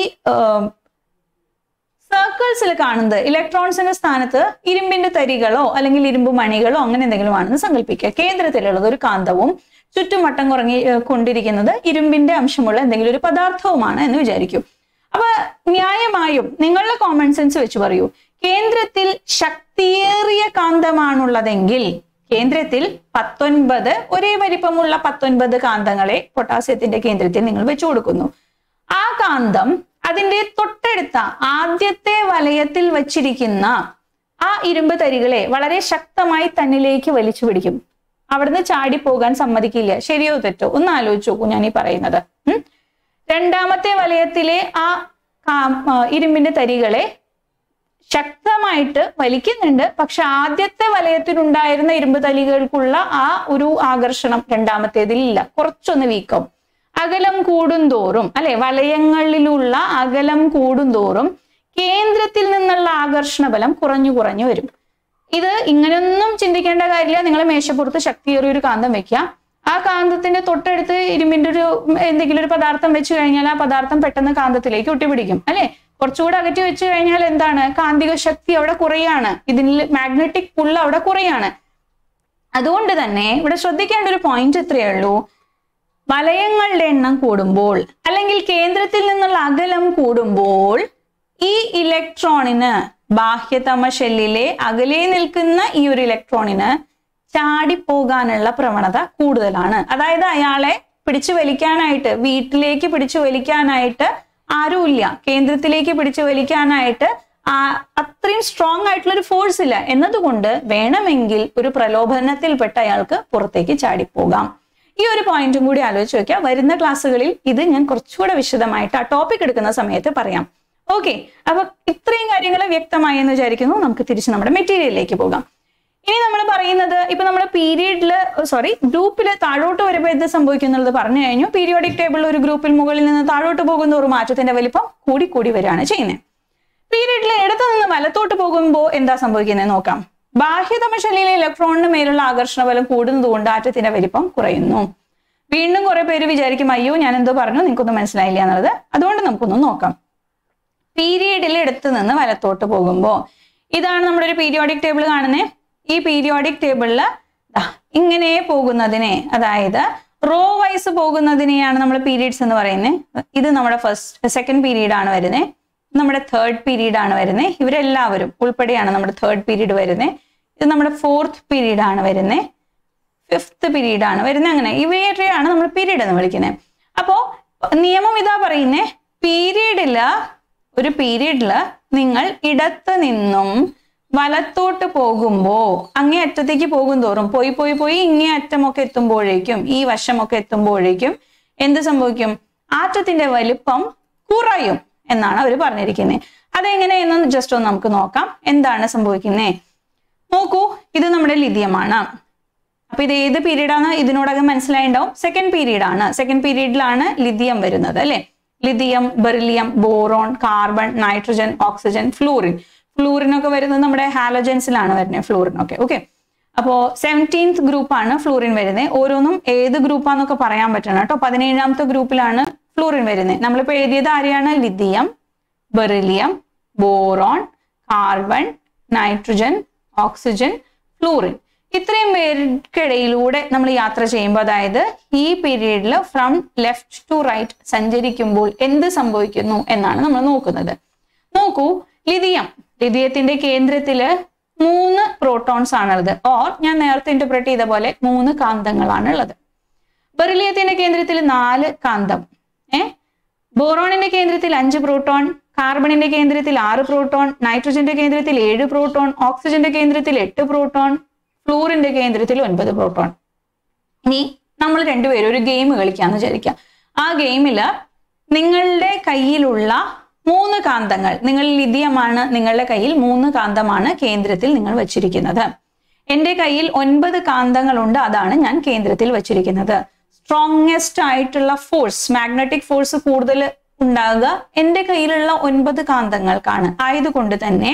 സർക്കിൾസിൽ കാണുന്നത് ഇലക്ട്രോൺസിന്റെ സ്ഥാനത്ത് ഇരുമ്പിന്റെ തരികളോ അല്ലെങ്കിൽ ഇരുമ്പ് മണികളോ അങ്ങനെ എന്തെങ്കിലും ആണെന്ന് സങ്കല്പിക്കുക കേന്ദ്രത്തിലുള്ളത് ഒരു കാന്തവും ചുറ്റുമട്ടം കുറങ്ങി ഏർ കൊണ്ടിരിക്കുന്നത് ഇരുമ്പിന്റെ അംശമുള്ള എന്തെങ്കിലും ഒരു പദാർത്ഥവുമാണ് എന്ന് വിചാരിക്കൂ അപ്പൊ ന്യായമായും നിങ്ങളുടെ കോമൺ സെൻസ് വെച്ച് പറയൂ കേന്ദ്രത്തിൽ ശക്തിയേറിയ കാന്തമാണുള്ളതെങ്കിൽ കേന്ദ്രത്തിൽ പത്തൊൻപത് ഒരേ വലിപ്പമുള്ള പത്തൊൻപത് കാന്തങ്ങളെ പൊട്ടാസ്യത്തിന്റെ കേന്ദ്രത്തിൽ നിങ്ങൾ വെച്ചു കൊടുക്കുന്നു ആ കാന്തം അതിന്റെ തൊട്ടടുത്ത ആദ്യത്തെ വലയത്തിൽ വച്ചിരിക്കുന്ന ആ ഇരുമ്പ് തരികളെ വളരെ ശക്തമായി തന്നിലേക്ക് വലിച്ചു പിടിക്കും അവിടുന്ന് ചാടി പോകാൻ സമ്മതിക്കില്ല ശരിയോ തെറ്റോ ഒന്ന് ആലോചിച്ച് നോക്കൂ ഞാൻ ഈ പറയുന്നത് ഉം. രണ്ടാമത്തെ വലയത്തിലെ ആ കാ- ആ, ഇരുമ്പിന്റെ തരികളെ ശക്തമായിട്ട് വലിക്കുന്നുണ്ട് പക്ഷെ ആദ്യത്തെ വലയത്തിലുണ്ടായിരുന്ന ഇരുമ്പ് തലികൾക്കുള്ള ആ ഒരു ആകർഷണം രണ്ടാമത്തേതിൽ ഇല്ല കുറച്ചൊന്ന് വീക്കം അകലം കൂടുന്തോറും അല്ലെ വലയങ്ങളിലുള്ള അകലം കൂടുന്തോറും കേന്ദ്രത്തിൽ നിന്നുള്ള ആകർഷണ ബലം കുറഞ്ഞു കുറഞ്ഞു വരും ഇത് ഇങ്ങനെയൊന്നും ചിന്തിക്കേണ്ട കാര്യമില്ല നിങ്ങൾ മേശപ്പുറത്ത് ശക്തിയേറിയ ഒരു കാന്തം വെക്കുക ആ കാന്തത്തിന്റെ തൊട്ടടുത്ത് ഇരുമ്പിന്റെ ഒരു എന്തെങ്കിലും ഒരു പദാർത്ഥം വെച്ച് കഴിഞ്ഞാൽ ആ പദാർത്ഥം പെട്ടെന്ന് കാന്തത്തിലേക്ക് ഒട്ടിപ്പിടിക്കും അല്ലെ കുറച്ചുകൂടെ അകറ്റി വെച്ച് കഴിഞ്ഞാൽ എന്താണ് കാന്തിക ശക്തി അവിടെ കുറയാണ് ഇതിൽ മാഗ്നറ്റിക് പുൾ അവിടെ കുറയാണ് അതുകൊണ്ട് തന്നെ ഇവിടെ ശ്രദ്ധിക്കേണ്ട ഒരു പോയിന്റ് എത്രയേ ഉള്ളൂ വലയങ്ങളുടെ എണ്ണം കൂടുമ്പോൾ അല്ലെങ്കിൽ കേന്ദ്രത്തിൽ നിന്നുള്ള അകലം കൂടുമ്പോൾ ഈ ഇലക്ട്രോണിന് ബാഹ്യതമ ഷെല്ലിലെ അകലെ നിൽക്കുന്ന ഈ ഒരു ഇലക്ട്രോണിന് ചാടിപ്പോകാനുള്ള പ്രവണത കൂടുതലാണ് അതായത് അയാളെ പിടിച്ചു വലിക്കാനായിട്ട് വീട്ടിലേക്ക് പിടിച്ചു വലിക്കാനായിട്ട് ആരുമില്ല കേന്ദ്രത്തിലേക്ക് പിടിച്ചു വലിക്കാനായിട്ട് ആ അത്രയും സ്ട്രോങ് ആയിട്ടുള്ള ഒരു ഫോഴ്സ് ഇല്ല എന്നതുകൊണ്ട് വേണമെങ്കിൽ ഒരു പ്രലോഭനത്തിൽപ്പെട്ട അയാൾക്ക് പുറത്തേക്ക് ചാടിപ്പോകാം ഈ ഒരു പോയിന്റും കൂടി ആലോചിച്ച് വെക്കുക വരുന്ന ക്ലാസ്സുകളിൽ ഇത് ഞാൻ കുറച്ചുകൂടെ വിശദമായിട്ട് ആ ടോപ്പിക് എടുക്കുന്ന സമയത്ത് പറയാം ഓക്കെ അപ്പൊ ഇത്രയും കാര്യങ്ങൾ വ്യക്തമായി എന്ന് വിചാരിക്കുന്നു നമുക്ക് തിരിച്ച് നമ്മുടെ മെറ്റീരിയലിലേക്ക് പോകാം ഇനി നമ്മൾ പറയുന്നത് ഇപ്പൊ നമ്മുടെ പീരീഡില് സോറി ഗ്രൂപ്പിൽ താഴോട്ട് വരുമ്പോൾ എന്ത് സംഭവിക്കുന്നുള്ളത് പറഞ്ഞു കഴിഞ്ഞു പീരിയോഡിക് ടേബിൾ ഒരു ഗ്രൂപ്പിൽ മുകളിൽ നിന്ന് താഴോട്ട് പോകുന്ന ഒരു മാറ്റത്തിന്റെ വലിപ്പം കൂടി കൂടി വരികയാണ് ചെയ്യുന്നത് പീരീഡിൽ ഇടത്തു നിന്ന് വലത്തോട്ട് പോകുമ്പോൾ എന്താ സംഭവിക്കുന്നത് നോക്കാം ബാഹ്യതമശലിയിലെ ഇലക്ട്രോണിന് മേലുള്ള ആകർഷണ ബലം കൂടുന്നത് കൊണ്ട് ആറ്റത്തിന്റെ വലിപ്പം കുറയുന്നു വീണ്ടും കുറെ പേര് വിചാരിക്കും അയ്യോ ഞാൻ എന്തോ പറഞ്ഞു നിങ്ങൾക്കൊന്നും മനസ്സിലായില്ല എന്നുള്ളത് അതുകൊണ്ട് നമുക്കൊന്ന് നോക്കാം പീരിയഡിൽ ഇടത്ത് നിന്ന് വലത്തോട്ട് പോകുമ്പോൾ ഇതാണ് നമ്മുടെ ഒരു പീരിയോഡിക് ടേബിൾ കാണുന്നത് ഈ പീരിയോഡിക് ടേബിളിൽ ഇങ്ങനെ പോകുന്നതിനെ അതായത് റോ വൈസ് പോകുന്നതിനെയാണ് നമ്മൾ പീരീഡ്സ് എന്ന് പറയുന്നത് ഇത് നമ്മുടെ ഫസ്റ്റ് സെക്കൻഡ് പീരീഡ് ആണ് വരുന്നത് നമ്മുടെ തേർഡ് പീരീഡ് ആണ് വരുന്നത് ഇവരെല്ലാവരും ഉൾപ്പെടെയാണ് നമ്മുടെ തേർഡ് പീരീഡ് വരുന്നത് ഇത് നമ്മുടെ ഫോർത്ത് പീരീഡ് ആണ് വരുന്നത് ഫിഫ്ത്ത് പീരീഡ് ആണ് വരുന്നത് അങ്ങനെ ഇവരെയാണ് നമ്മൾ പീരീഡ് എന്ന് വിളിക്കുന്നത് അപ്പോ നിയമം ഇതാ പറയുന്നേ പീരീഡില് ഒരു പീരീഡില് നിങ്ങൾ ഇടത്ത് നിന്നും വലത്തോട്ട് പോകുമ്പോ അങ്ങേ അറ്റത്തേക്ക് പോകും തോറും പോയി പോയി പോയി ഇങ്ങേ അറ്റമൊക്കെ എത്തുമ്പോഴേക്കും ഈ വശമൊക്കെ എത്തുമ്പോഴേക്കും എന്ത് സംഭവിക്കും ആറ്റത്തിന്റെ വലിപ്പം കുറയും എന്നാണ് അവർ പറഞ്ഞിരിക്കുന്നത് അതെങ്ങനെയെന്ന് ജസ്റ്റ് ഒന്ന് നമുക്ക് നോക്കാം എന്താണ് സംഭവിക്കുന്നത് നോക്കൂ ഇത് നമ്മുടെ ലിഥിയമാണ് അപ്പൊ ഇത് ഏത് പീരീഡാണ് ഇതിനോടകം മനസ്സിലായിണ്ടാവും സെക്കൻഡ് പീരീഡ് ആണ് സെക്കൻഡ് പീരീഡിലാണ് ലിഥിയം വരുന്നത് അല്ലെ lithium beryllium boron carbon nitrogen oxygen fluorine fluorine ഒക്കെ വരുന്നത് നമ്മുടെ ഹാലോജൻസിലാണ് വരുന്നത് ഫ്ലൂറിൻ ഒക്കെ ഓക്കെ അപ്പോ സെവൻറ്റീൻത് ഗ്രൂപ്പാണ് ഫ്ലൂറിൻ വരുന്നത് ഓരോന്നും ഏത് ഗ്രൂപ്പാന്നൊക്കെ പറയാൻ പറ്റണം കേട്ടോ പതിനേഴാമത്തെ ഗ്രൂപ്പിലാണ് ഫ്ലൂറിൻ വരുന്നത് നമ്മളിപ്പോ എഴുതിയത് ആരെയാണ് lithium beryllium boron carbon nitrogen oxygen fluorine ഇത്രയും പേർക്കിടയിലൂടെ നമ്മൾ യാത്ര ചെയ്യുമ്പോൾ അതായത് ഈ പീരീഡിൽ ഫ്രം ലെഫ്റ്റ് ടു റൈറ്റ് സഞ്ചരിക്കുമ്പോൾ എന്ത് സംഭവിക്കുന്നു എന്നാണ് നമ്മൾ നോക്കുന്നത് നോക്കൂ ലിഥിയം ലിഥിയത്തിന്റെ കേന്ദ്രത്തില് മൂന്ന് പ്രോട്ടോൺസ് ആണുള്ളത് ഓർ ഞാൻ നേരത്തെ ഇന്റർപ്രറ്റ് ചെയ്ത പോലെ മൂന്ന് കാന്തങ്ങളാണ് ഉള്ളത് ബെറിലിയത്തിന്റെ കേന്ദ്രത്തിൽ നാല് കാന്തം ഏ ബോറോണിന്റെ കേന്ദ്രത്തിൽ അഞ്ച് പ്രോട്ടോൺ കാർബണിന്റെ കേന്ദ്രത്തിൽ ആറ് പ്രോട്ടോൺ നൈട്രജന്റെ കേന്ദ്രത്തിൽ ഏഴ് പ്രോട്ടോൺ ഓക്സിജന്റെ കേന്ദ്രത്തിൽ എട്ട് പ്രോട്ടോൺ ഫ്ലൂറിന്റെ കേന്ദ്രത്തിൽ ഒൻപത് പ്രോട്ടോൺ ഇനി നമ്മൾ രണ്ടുപേരും ഒരു ഗെയിം കളിക്കാന്ന് വിചാരിക്കാം ആ ഗെയിമില് നിങ്ങളുടെ കയ്യിലുള്ള മൂന്ന് കാന്തങ്ങൾ നിങ്ങൾ ലിഥിയമാണ് നിങ്ങളുടെ കയ്യിൽ മൂന്ന് കാന്തമാണ് കേന്ദ്രത്തിൽ നിങ്ങൾ വച്ചിരിക്കുന്നത് എന്റെ കയ്യിൽ ഒൻപത് കാന്തങ്ങളുണ്ട് അതാണ് ഞാൻ കേന്ദ്രത്തിൽ വച്ചിരിക്കുന്നത് സ്ട്രോങ്സ്റ്റ് ആയിട്ടുള്ള ഫോഴ്സ് മാഗ്നറ്റിക് ഫോഴ്സ് കൂടുതൽ ഉണ്ടാകുക എന്റെ കയ്യിലുള്ള ഒൻപത് കാന്തങ്ങൾക്കാണ് ആയതുകൊണ്ട് തന്നെ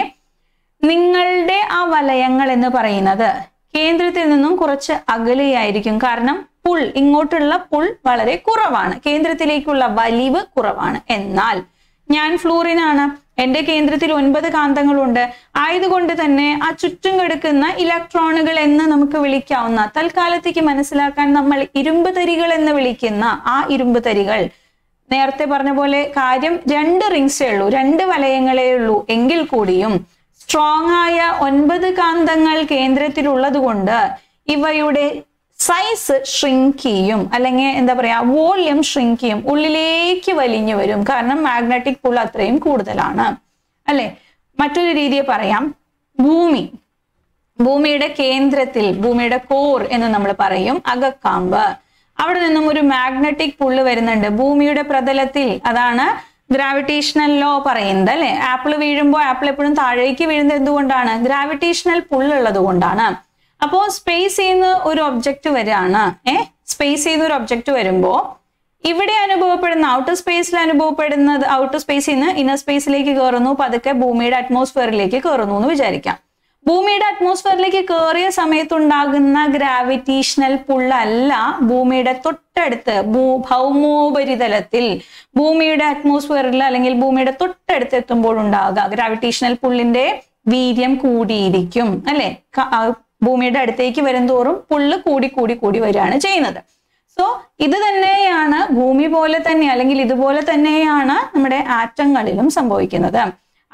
നിങ്ങളുടെ ആ വലയങ്ങൾ എന്ന് പറയുന്നത് കേന്ദ്രത്തിൽ നിന്നും കുറച്ച് അകലെയായിരിക്കും കാരണം പുൾ ഇങ്ങോട്ടുള്ള പുൾ വളരെ കുറവാണ് കേന്ദ്രത്തിലേക്കുള്ള വലിവ് കുറവാണ് എന്നാൽ ഞാൻ ഫ്ലൂറിനാണ് എന്റെ കേന്ദ്രത്തിൽ ഒൻപത് കാന്തങ്ങളുണ്ട് ആയതുകൊണ്ട് തന്നെ ആ ചുറ്റും കിടക്കുന്ന ഇലക്ട്രോണുകൾ എന്ന് നമുക്ക് വിളിക്കാവുന്ന തൽക്കാലത്തേക്ക് മനസ്സിലാക്കാൻ നമ്മൾ ഇരുമ്പ് തരികൾ എന്ന് വിളിക്കുന്ന ആ ഇരുമ്പ് തരികൾ നേരത്തെ പറഞ്ഞ പോലെ കാര്യം രണ്ട് റിങ്സേ ഉള്ളൂ രണ്ട് വലയങ്ങളേ ഉള്ളൂ എങ്കിൽ കൂടിയും സ്ട്രോങ് ആയ ഒൻപത് കാന്തങ്ങൾ കേന്ദ്രത്തിലുള്ളത് കൊണ്ട് ഇവയുടെ സൈസ് ഷ്രിങ്ക് ചെയ്യും അല്ലെങ്കിൽ എന്താ പറയാ വോള്യം ഷ്രിങ്ക് ചെയ്യും ഉള്ളിലേക്ക് വലിഞ്ഞു വരും കാരണം മാഗ്നറ്റിക് പുൾ അത്രയും കൂടുതലാണ് അല്ലെ മറ്റൊരു രീതിയെ പറയാം ഭൂമി ഭൂമിയുടെ കേന്ദ്രത്തിൽ ഭൂമിയുടെ കോർ എന്ന് നമ്മൾ പറയും അകക്കാമ്പ് അവിടെ നിന്നും ഒരു മാഗ്നറ്റിക് പുള്ള് വരുന്നുണ്ട് ഭൂമിയുടെ പ്രതലത്തിൽ അതാണ് ഗ്രാവിറ്റേഷണൽ ലോ പറയുന്നത് അല്ലെ ആപ്പിൾ വീഴുമ്പോൾ ആപ്പിൾ എപ്പോഴും താഴേക്ക് വീഴുന്നത് എന്തുകൊണ്ടാണ് ഗ്രാവിറ്റേഷണൽ പുള്ളുള്ളത് കൊണ്ടാണ് അപ്പോൾ സ്പേസ് ചെയ്യുന്ന ഒരു ഒബ്ജക്റ്റ് വരികയാണ് ഏ സ്പേസ് ചെയ്യുന്ന ഒരു ഒബ്ജക്റ്റ് വരുമ്പോൾ ഇവിടെ അനുഭവപ്പെടുന്ന ഔട്ടർ സ്പേസിൽ അനുഭവപ്പെടുന്നത് ഔട്ടർ സ്പേസിൽ നിന്ന് ഇന്നർ സ്പേസിലേക്ക് കയറുന്നു പതുക്കെ ഭൂമിയുടെ അറ്റ്മോസ്ഫിയറിലേക്ക് കയറുന്നു എന്ന് വിചാരിക്കാം ഭൂമിയുടെ അറ്റ്മോസ്ഫിയറിലേക്ക് കയറിയ സമയത്തുണ്ടാകുന്ന ഗ്രാവിറ്റേഷണൽ പുള്ളല്ല ഭൂമിയുടെ തൊട്ടടുത്ത് ഭൂ ഭൗമോപരിതലത്തിൽ ഭൂമിയുടെ അറ്റ്മോസ്ഫിയറിൽ അല്ലെങ്കിൽ ഭൂമിയുടെ തൊട്ടടുത്ത് എത്തുമ്പോൾ ഉണ്ടാകുക ഗ്രാവിറ്റേഷണൽ പുള്ളിന്റെ വീര്യം കൂടിയിരിക്കും അല്ലെ ക- ആ ഭൂമിയുടെ അടുത്തേക്ക് വരുംതോറും പുള്ള് കൂടി കൂടി കൂടി വരികയാണ് ചെയ്യുന്നത് സോ ഇത് തന്നെയാണ് ഭൂമി പോലെ തന്നെ അല്ലെങ്കിൽ ഇതുപോലെ തന്നെയാണ് നമ്മുടെ ആറ്റങ്ങളിലും സംഭവിക്കുന്നത്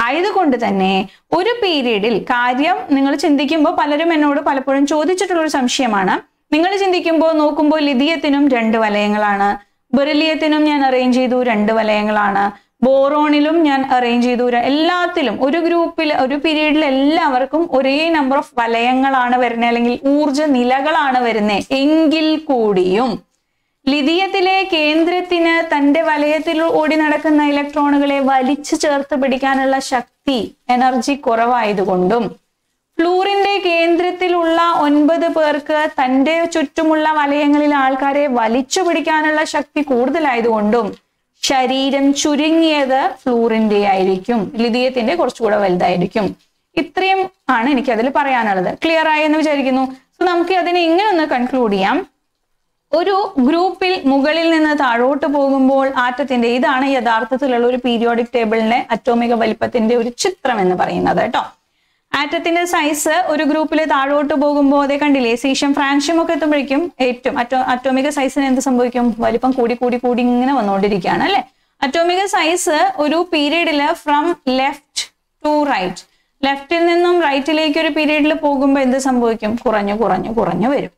ആയതുകൊണ്ട് തന്നെ ഒരു പീരീഡിൽ കാര്യം നിങ്ങൾ ചിന്തിക്കുമ്പോൾ പലരും എന്നോട് പലപ്പോഴും ചോദിച്ചിട്ടുള്ള ഒരു സംശയമാണ് നിങ്ങൾ ചിന്തിക്കുമ്പോൾ നോക്കുമ്പോൾ ലിഥിയത്തിനും രണ്ട് വലയങ്ങളാണ് ബെറിലിയത്തിനും ഞാൻ അറേഞ്ച് ചെയ്തു രണ്ട് വലയങ്ങളാണ് ബോറോണിലും ഞാൻ അറേഞ്ച് ചെയ്തു ര- എല്ലാത്തിലും ഒരു ഗ്രൂപ്പിൽ ഒരു പീരീഡിൽ എല്ലാവർക്കും ഒരേ നമ്പർ ഓഫ് വലയങ്ങളാണ് വരുന്നത് അല്ലെങ്കിൽ ഊർജ നിലകളാണ് വരുന്നത് എങ്കിൽ കൂടിയും ലിഥിയത്തിലെ കേന്ദ്രത്തിന് തന്റെ വലയത്തിൽ ഓടി നടക്കുന്ന ഇലക്ട്രോണുകളെ വലിച്ചു ചേർത്ത് പിടിക്കാനുള്ള ശക്തി എനർജി കുറവായതുകൊണ്ടും ഫ്ലൂറിന്റെ കേന്ദ്രത്തിലുള്ള ഒൻപത് പേർക്ക് തന്റെ ചുറ്റുമുള്ള വലയങ്ങളിൽ ആൾക്കാരെ വലിച്ചു പിടിക്കാനുള്ള ശക്തി കൂടുതലായതുകൊണ്ടും ശരീരം ചുരുങ്ങിയത് ഫ്ലൂറിന്റെ ആയിരിക്കും ലിഥിയത്തിന്റെ കുറച്ചുകൂടെ വലുതായിരിക്കും ഇത്രയും ആണ് എനിക്ക് അതിൽ പറയാനുള്ളത് ക്ലിയർ ആയി എന്ന് വിചാരിക്കുന്നു സോ നമുക്ക് അതിനെ ഇങ്ങനെ ഒന്ന് കൺക്ലൂഡ് ചെയ്യാം ഒരു ഗ്രൂപ്പിൽ മുകളിൽ നിന്ന് താഴോട്ട് പോകുമ്പോൾ ആറ്റത്തിന്റെ ഇതാണ് യഥാർത്ഥത്തിലുള്ള ഒരു പീരിയോഡിക് ടേബിളിന്റെ അറ്റോമിക വലിപ്പത്തിന്റെ ഒരു ചിത്രം എന്ന് പറയുന്നത് കേട്ടോ ആറ്റത്തിന്റെ സൈസ് ഒരു ഗ്രൂപ്പിൽ താഴോട്ട് പോകുമ്പോൾ അതേ കണ്ടില്ലേ സീഷ്യം ഫ്രാൻഷ്യം ഒക്കെ എത്തുമ്പോഴേക്കും ഏറ്റവും അറ്റോ അറ്റോമിക സൈസിന് എന്ത് സംഭവിക്കും വലിപ്പം കൂടി കൂടി കൂടി ഇങ്ങനെ വന്നുകൊണ്ടിരിക്കുകയാണ് അല്ലെ അറ്റോമിക സൈസ് ഒരു പീരീഡില് ഫ്രം ലെഫ്റ്റ് ടു റൈറ്റ് ലെഫ്റ്റിൽ നിന്നും റൈറ്റിലേക്ക് ഒരു പീരീഡിൽ പോകുമ്പോൾ എന്ത് സംഭവിക്കും കുറഞ്ഞു കുറഞ്ഞു കുറഞ്ഞു വരും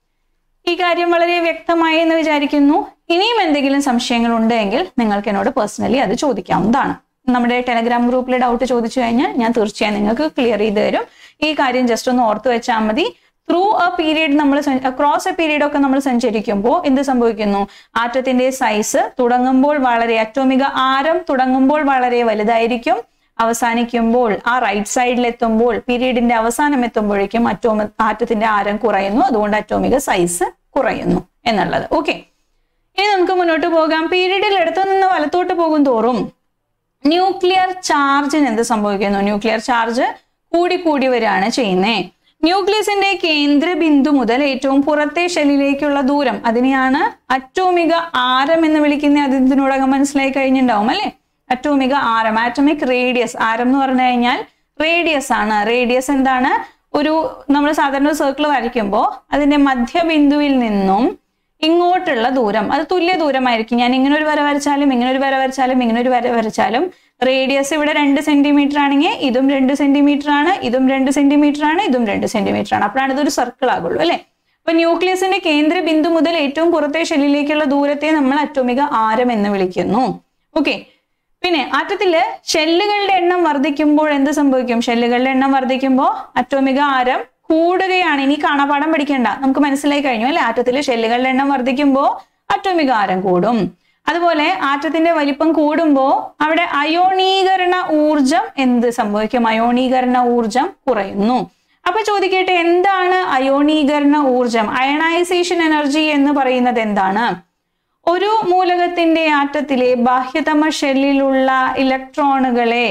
ഈ കാര്യം വളരെ വ്യക്തമായി എന്ന് വിചാരിക്കുന്നു ഇനിയും എന്തെങ്കിലും സംശയങ്ങൾ ഉണ്ടെങ്കിൽ നിങ്ങൾക്ക് എന്നോട് പേഴ്സണലി അത് ചോദിക്കാവുന്നതാണ് നമ്മുടെ ടെലഗ്രാം ഗ്രൂപ്പിൽ ഡൗട്ട് ചോദിച്ചു കഴിഞ്ഞാൽ ഞാൻ തീർച്ചയായും നിങ്ങൾക്ക് ക്ലിയർ ചെയ്ത് തരും ഈ കാര്യം ജസ്റ്റ് ഒന്ന് ഓർത്ത് വെച്ചാൽ മതി ത്രൂ എ പീരീഡ് നമ്മൾ ക്രോസ് എ പീരീഡ് ഒക്കെ നമ്മൾ സഞ്ചരിക്കുമ്പോൾ എന്ത് സംഭവിക്കുന്നു ആറ്റത്തിന്റെ സൈസ് തുടങ്ങുമ്പോൾ വളരെ അറ്റോമിക ആരം തുടങ്ങുമ്പോൾ വളരെ വലുതായിരിക്കും അവസാനിക്കുമ്പോൾ ആ റൈറ്റ് സൈഡിൽ എത്തുമ്പോൾ പീരീഡിന്റെ അവസാനം എത്തുമ്പോഴേക്കും അറ്റോമ ആറ്റത്തിന്റെ ആരം കുറയുന്നു അതുകൊണ്ട് അറ്റോമിക സൈസ് കുറയുന്നു എന്നുള്ളത് ഓക്കെ ഇനി നമുക്ക് മുന്നോട്ട് പോകാം പീരീഡിൽ ഇടത്തു നിന്ന് വലത്തോട്ട് പോകും തോറും ന്യൂക്ലിയർ ചാർജിന് എന്ത് സംഭവിക്കുന്നു ന്യൂക്ലിയർ ചാർജ് കൂടി കൂടി വരികയാണ് ചെയ്യുന്നത് ന്യൂക്ലിയസിന്റെ കേന്ദ്ര ബിന്ദു മുതൽ ഏറ്റവും പുറത്തെ ഷെല്ലിലേക്കുള്ള ദൂരം അതിനെയാണ് അറ്റോമിക ആരം എന്ന് വിളിക്കുന്ന അത് ഇതിനോടകം മനസ്സിലായി കഴിഞ്ഞിട്ടുണ്ടാവും അല്ലെ അറ്റോമിക ആരം ആറ്റോമിക് റേഡിയസ് ആരം എന്ന് പറഞ്ഞു കഴിഞ്ഞാൽ റേഡിയസ് ആണ് റേഡിയസ് എന്താണ് ഒരു നമ്മൾ സാധാരണ സർക്കിൾ വരയ്ക്കുമ്പോൾ അതിന്റെ മധ്യബിന്ദുവിൽ നിന്നും ഇങ്ങോട്ടുള്ള ദൂരം അത് തുല്യ ദൂരമായിരിക്കും ഞാൻ ഇങ്ങനെ ഒരു വര വരച്ചാലും ഇങ്ങനെ ഒരു വര വരച്ചാലും ഇങ്ങനെ ഒരു വര വരച്ചാലും റേഡിയസ് ഇവിടെ രണ്ട് സെന്റിമീറ്റർ ആണെങ്കിൽ ഇതും രണ്ട് സെന്റിമീറ്റർ ആണ് ഇതും രണ്ട് സെന്റിമീറ്റർ ആണ് ഇതും രണ്ട് സെന്റിമീറ്റർ ആണ് അപ്പോഴാണ് ഇതൊരു സർക്കിൾ ആകുള്ളൂ അല്ലെ അപ്പൊ ന്യൂക്ലിയസിന്റെ കേന്ദ്ര ബിന്ദു മുതൽ ഏറ്റവും പുറത്തെ ഷെല്ലിലേക്കുള്ള ദൂരത്തെ നമ്മൾ അറ്റോമിക ആരം എന്ന് വിളിക്കുന്നു ഓക്കെ പിന്നെ ആറ്റത്തില് ഷെല്ലുകളുടെ എണ്ണം വർദ്ധിക്കുമ്പോൾ എന്ത് സംഭവിക്കും ഷെല്ലുകളുടെ എണ്ണം വർദ്ധിക്കുമ്പോൾ അറ്റോമിക ആരം കൂടുകയാണ് ഇനി കാണാപാഠം പഠിക്കേണ്ട നമുക്ക് മനസ്സിലായി കഴിഞ്ഞു അല്ലെ ആറ്റത്തിലെ ഷെല്ലുകളുടെ എണ്ണം വർദ്ധിക്കുമ്പോൾ അറ്റോമിക ആരം കൂടും അതുപോലെ ആറ്റത്തിന്റെ വലിപ്പം കൂടുമ്പോൾ അവിടെ അയോണീകരണ ഊർജം എന്ത് സംഭവിക്കും അയോണീകരണ ഊർജം കുറയുന്നു അപ്പൊ ചോദിക്കട്ടെ എന്താണ് അയോണീകരണ ഊർജം അയണൈസേഷൻ എനർജി എന്ന് പറയുന്നത് എന്താണ് ഒരു മൂലകത്തിന്റെ ആറ്റത്തിലെ ബാഹ്യതമ ഷെല്ലിലുള്ള ഇലക്ട്രോണുകളെ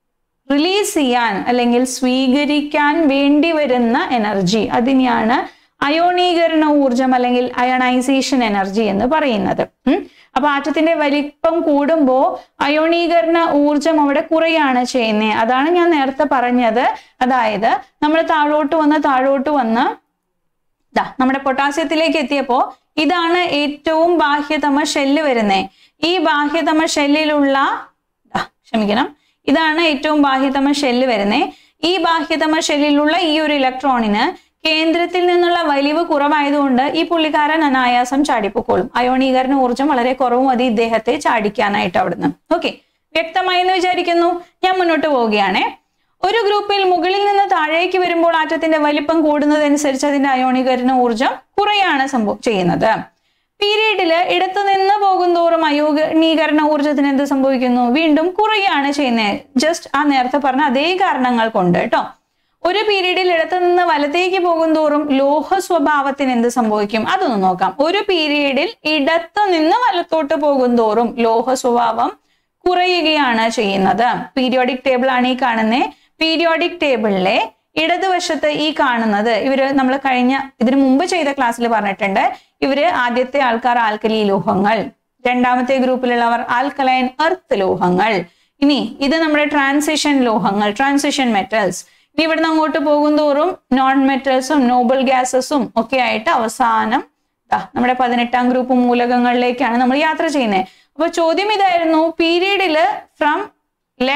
റിലീസ് ചെയ്യാൻ അല്ലെങ്കിൽ സ്വീകരിക്കാൻ വേണ്ടി വരുന്ന എനർജി അതിനെയാണ് അയോണീകരണ ഊർജം അല്ലെങ്കിൽ അയണൈസേഷൻ എനർജി എന്ന് പറയുന്നത് ഉം. അപ്പൊ ആറ്റത്തിന്റെ വലിപ്പം കൂടുമ്പോൾ അയോണീകരണ ഊർജം അവിടെ കുറയാണ് ചെയ്യുന്നത് അതാണ് ഞാൻ നേരത്തെ പറഞ്ഞത് അതായത് നമ്മൾ താഴോട്ട് വന്ന് താഴോട്ട് വന്ന് ദാ നമ്മുടെ പൊട്ടാസ്യത്തിലേക്ക് എത്തിയപ്പോ ഇതാണ് ഏറ്റവും ബാഹ്യതമ ഷെല്ല് വരുന്നേ ഈ ബാഹ്യതമ ഷെല്ലിലുള്ള ദാ, ക്ഷമിക്കണം ഇതാണ് ഏറ്റവും ബാഹ്യതമ ഷെല്ല് വരുന്നേ ഈ ബാഹ്യതമ ഷെല്ലിലുള്ള ഈ ഒരു ഇലക്ട്രോണിന് കേന്ദ്രത്തിൽ നിന്നുള്ള വലിവ് കുറവായതുകൊണ്ട് ഈ പുള്ളിക്കാരൻ അനായാസം ചാടിപ്പോക്കോളും അയോണീകരണ ഊർജം വളരെ കുറവ് മതി ഇദ്ദേഹത്തെ ചാടിക്കാനായിട്ട് അവിടുന്ന് ഓക്കെ വ്യക്തമായി എന്ന് വിചാരിക്കുന്നു ഞാൻ മുന്നോട്ട് പോവുകയാണേ ഒരു ഗ്രൂപ്പിൽ മുകളിൽ നിന്ന് താഴേക്ക് വരുമ്പോൾ ആറ്റത്തിന്റെ വലിപ്പം കൂടുന്നതനുസരിച്ച് അതിന്റെ അയോണീകരണ ഊർജം കുറയാണ് സംഭവം ചെയ്യുന്നത് പീരീഡില് ഇടത്തു നിന്ന് പോകുന്തോറും അയോണീകരണ ഊർജത്തിന് എന്ത് സംഭവിക്കുന്നു വീണ്ടും കുറയാണ് ചെയ്യുന്നത് ജസ്റ്റ് ആ നേരത്തെ പറഞ്ഞ അതേ കാരണങ്ങൾ കൊണ്ട് കേട്ടോ ഒരു പീരീഡിൽ ഇടത്തു നിന്ന് വലത്തേക്ക് പോകുന്തോറും ലോഹ സ്വഭാവത്തിന് എന്ത് സംഭവിക്കും അതൊന്ന് നോക്കാം ഒരു പീരീഡിൽ ഇടത്തു നിന്ന് വലത്തോട്ട് പോകുന്തോറും ലോഹ സ്വഭാവം കുറയുകയാണ് ചെയ്യുന്നത് പീരിയോഡിക് ടേബിൾ ആണ് ഈ കാണുന്നത് പീരിയോഡിക് ടേബിളിലെ ഇടതുവശത്ത് ഈ കാണുന്നത് ഇവര് നമ്മൾ കഴിഞ്ഞ ഇതിനു മുമ്പ് ചെയ്ത ക്ലാസ്സിൽ പറഞ്ഞിട്ടുണ്ട് ഇവര് ആദ്യത്തെ ആൾക്കാർ ആൽക്കലി ലോഹങ്ങൾ രണ്ടാമത്തെ ഗ്രൂപ്പിലുള്ളവർ ആൽക്കലൈൻ എർത്ത് ലോഹങ്ങൾ ഇനി ഇത് നമ്മുടെ ട്രാൻസിഷൻ ലോഹങ്ങൾ ട്രാൻസിഷൻ മെറ്റൽസ് ഇനി ഇവിടുന്ന് അങ്ങോട്ട് പോകുന്തോറും നോൺ മെറ്റൽസും നോബിൾ ഗ്യാസസും ഒക്കെ ആയിട്ട് അവസാനം ദാ നമ്മുടെ പതിനെട്ടാം ഗ്രൂപ്പ് മൂലകങ്ങളിലേക്കാണ് നമ്മൾ യാത്ര ചെയ്യുന്നത് അപ്പൊ ചോദ്യം ഇതായിരുന്നു പീരീഡില് ഫ്രം ലെഫ്റ്റ്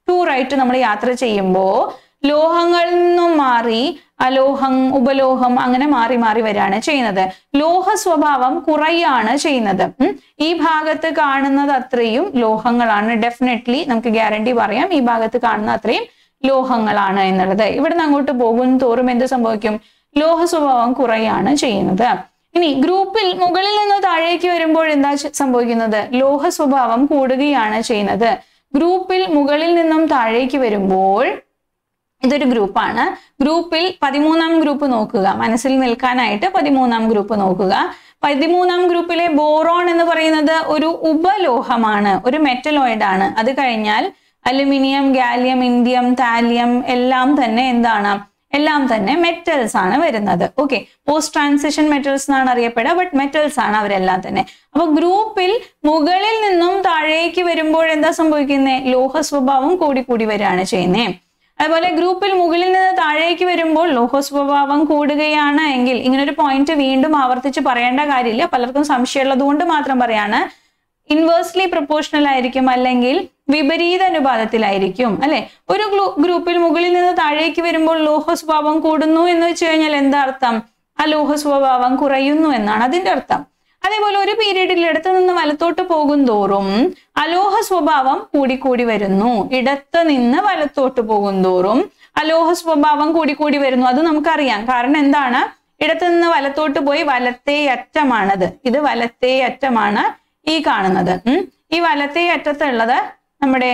ടൂറായിട്ട് നമ്മൾ യാത്ര ചെയ്യുമ്പോൾ ലോഹങ്ങളിൽ നിന്നും മാറി അലോഹം ഉപലോഹം അങ്ങനെ മാറി മാറി വരികയാണ് ചെയ്യുന്നത് ലോഹ സ്വഭാവം കുറയാണ് ചെയ്യുന്നത് ഉം. ഈ ഭാഗത്ത് കാണുന്നത് അത്രയും ലോഹങ്ങളാണ് ഡെഫിനറ്റ്ലി നമുക്ക് ഗ്യാരണ്ടി പറയാം ഈ ഭാഗത്ത് കാണുന്ന അത്രയും ലോഹങ്ങളാണ് എന്നുള്ളത് ഇവിടുന്ന് അങ്ങോട്ട് പോകും തോറും എന്ത് സംഭവിക്കും ലോഹ സ്വഭാവം കുറയാണ് ചെയ്യുന്നത് ഇനി ഗ്രൂപ്പിൽ മുകളിൽ നിന്ന് താഴേക്ക് വരുമ്പോൾ എന്താ ച- സംഭവിക്കുന്നത് ലോഹ സ്വഭാവം കൂടുകയാണ് ചെയ്യുന്നത് ഗ്രൂപ്പിൽ മുകളിൽ നിന്നും താഴേക്ക് വരുമ്പോൾ ഇതൊരു ഗ്രൂപ്പാണ് ഗ്രൂപ്പിൽ പതിമൂന്നാം ഗ്രൂപ്പ് നോക്കുക മനസ്സിൽ നിൽക്കാനായിട്ട് പതിമൂന്നാം ഗ്രൂപ്പ് നോക്കുക പതിമൂന്നാം ഗ്രൂപ്പിലെ ബോറോൺ എന്ന് പറയുന്നത് ഒരു ഉപലോഹമാണ് ഒരു മെറ്റലോയിഡ് ആണ് അത് കഴിഞ്ഞാൽ അലുമിനിയം ഗാലിയം ഇന്ത്യം താലിയം എല്ലാം തന്നെ എന്താണ് എല്ലാം തന്നെ മെറ്റൽസ് ആണ് വരുന്നത് ഓക്കെ പോസ്റ്റ് ട്രാൻസിഷൻ മെറ്റൽസ് എന്നാണ് അറിയപ്പെടുക ബട്ട് മെറ്റൽസ് ആണ് അവരെല്ലാം തന്നെ അപ്പൊ ഗ്രൂപ്പിൽ മുകളിൽ നിന്നും താഴേക്ക് വരുമ്പോൾ എന്താ സംഭവിക്കുന്നത് ലോഹ സ്വഭാവം കൂടി കൂടി വരികയാണ് ചെയ്യുന്നത് അതുപോലെ ഗ്രൂപ്പിൽ മുകളിൽ നിന്ന് താഴേക്ക് വരുമ്പോൾ ലോഹ സ്വഭാവം കൂടുകയാണ് എങ്കിൽ ഇങ്ങനെ ഒരു പോയിന്റ് വീണ്ടും ആവർത്തിച്ച് പറയേണ്ട കാര്യമില്ല പലർക്കും സംശയമുള്ളത് കൊണ്ട് മാത്രം പറയാണ് ഇൻവേഴ്സ്ലി പ്രൊപ്പോർഷണൽ ആയിരിക്കും അല്ലെങ്കിൽ വിപരീത അനുപാതത്തിലായിരിക്കും അല്ലെ ഒരു ഗ്രൂ- ഗ്രൂപ്പിൽ മുകളിൽ നിന്ന് താഴേക്ക് വരുമ്പോൾ ലോഹ സ്വഭാവം കൂടുന്നു എന്ന് വെച്ച് കഴിഞ്ഞാൽ എന്താ അർത്ഥം ആ ലോഹ സ്വഭാവം കുറയുന്നു എന്നാണ് അതിന്റെ അർത്ഥം അതേപോലെ ഒരു പീരീഡിൽ ഇടത്ത് നിന്ന് വലത്തോട്ട് പോകും തോറും അലോഹ സ്വഭാവം കൂടിക്കൂടി വരുന്നു ഇടത്ത് നിന്ന് വലത്തോട്ട് പോകും തോറും അലോഹ സ്വഭാവം കൂടിക്കൂടി വരുന്നു അത് നമുക്കറിയാം കാരണം എന്താണ് ഇടത്ത് നിന്ന് വലത്തോട്ട് പോയി വലത്തേ അറ്റമാണത് ഇത് വലത്തേ അറ്റമാണ് ഈ കാണുന്നത് ഉം. ഈ വലത്തേ അറ്റത്തുള്ളത് നമ്മുടെ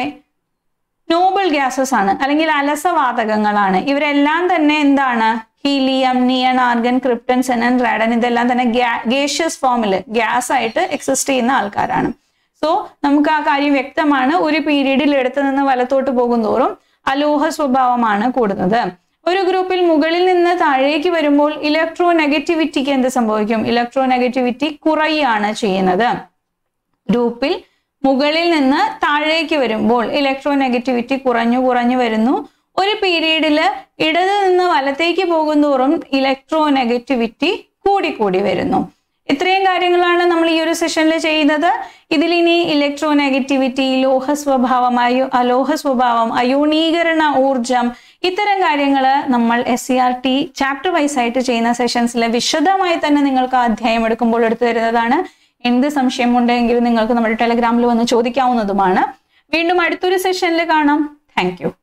നോബിൾ ഗ്യാസസ് ആണ് അല്ലെങ്കിൽ അലസവാതകങ്ങളാണ് ഇവരെല്ലാം തന്നെ എന്താണ് helium neon argon krypton xenon radon ഇതെല്ലാം തന്നെ ഗേഷ്യസ് ഫോമിൽ ഗ്യാസ് ആയിട്ട് എക്സിസ്റ്റ് ചെയ്യുന്ന ആൾക്കാരാണ് സോ നമുക്ക് ആ കാര്യം വ്യക്തമാണ് ഒരു പീരീഡിൽ എടുത്തു നിന്ന് വലത്തോട്ട് പോകും തോറും അലോഹ സ്വഭാവമാണ് കൂടുന്നത് ഒരു ഗ്രൂപ്പിൽ മുകളിൽ നിന്ന് താഴേക്ക് വരുമ്പോൾ ഇലക്ട്രോ നെഗറ്റിവിറ്റിക്ക് എന്ത് സംഭവിക്കും ഇലക്ട്രോ നെഗറ്റിവിറ്റി കുറയാണ് ചെയ്യുന്നത് ഗ്രൂപ്പിൽ മുകളിൽ നിന്ന് താഴേക്ക് വരുമ്പോൾ ഇലക്ട്രോ നെഗറ്റിവിറ്റി കുറഞ്ഞു കുറഞ്ഞു വരുന്നു ഒരു പീരീഡിൽ ഇടത് നിന്ന് വലത്തേക്ക് പോകുന്തോറും ഇലക്ട്രോ നെഗറ്റിവിറ്റി കൂടി കൂടി വരുന്നു ഇത്രയും കാര്യങ്ങളാണ് നമ്മൾ ഈ ഒരു സെഷനിൽ ചെയ്യുന്നത് ഇതിലിനി ഇലക്ട്രോ നെഗറ്റിവിറ്റി ലോഹ സ്വഭാവം അയോ അലോഹ സ്വഭാവം അയോണീകരണ ഊർജം ഇത്തരം കാര്യങ്ങൾ നമ്മൾ S C R T chapter wise ആയിട്ട് ചെയ്യുന്ന സെഷൻസിൽ വിശദമായി തന്നെ നിങ്ങൾക്ക് ആ അധ്യായം എടുക്കുമ്പോൾ എടുത്തു തരുന്നതാണ് എന്ത് സംശയമുണ്ടെങ്കിലും നിങ്ങൾക്ക് നമ്മുടെ ടെലഗ്രാമിൽ വന്ന് ചോദിക്കാവുന്നതുമാണ് വീണ്ടും അടുത്തൊരു സെഷനിൽ കാണാം താങ്ക് യു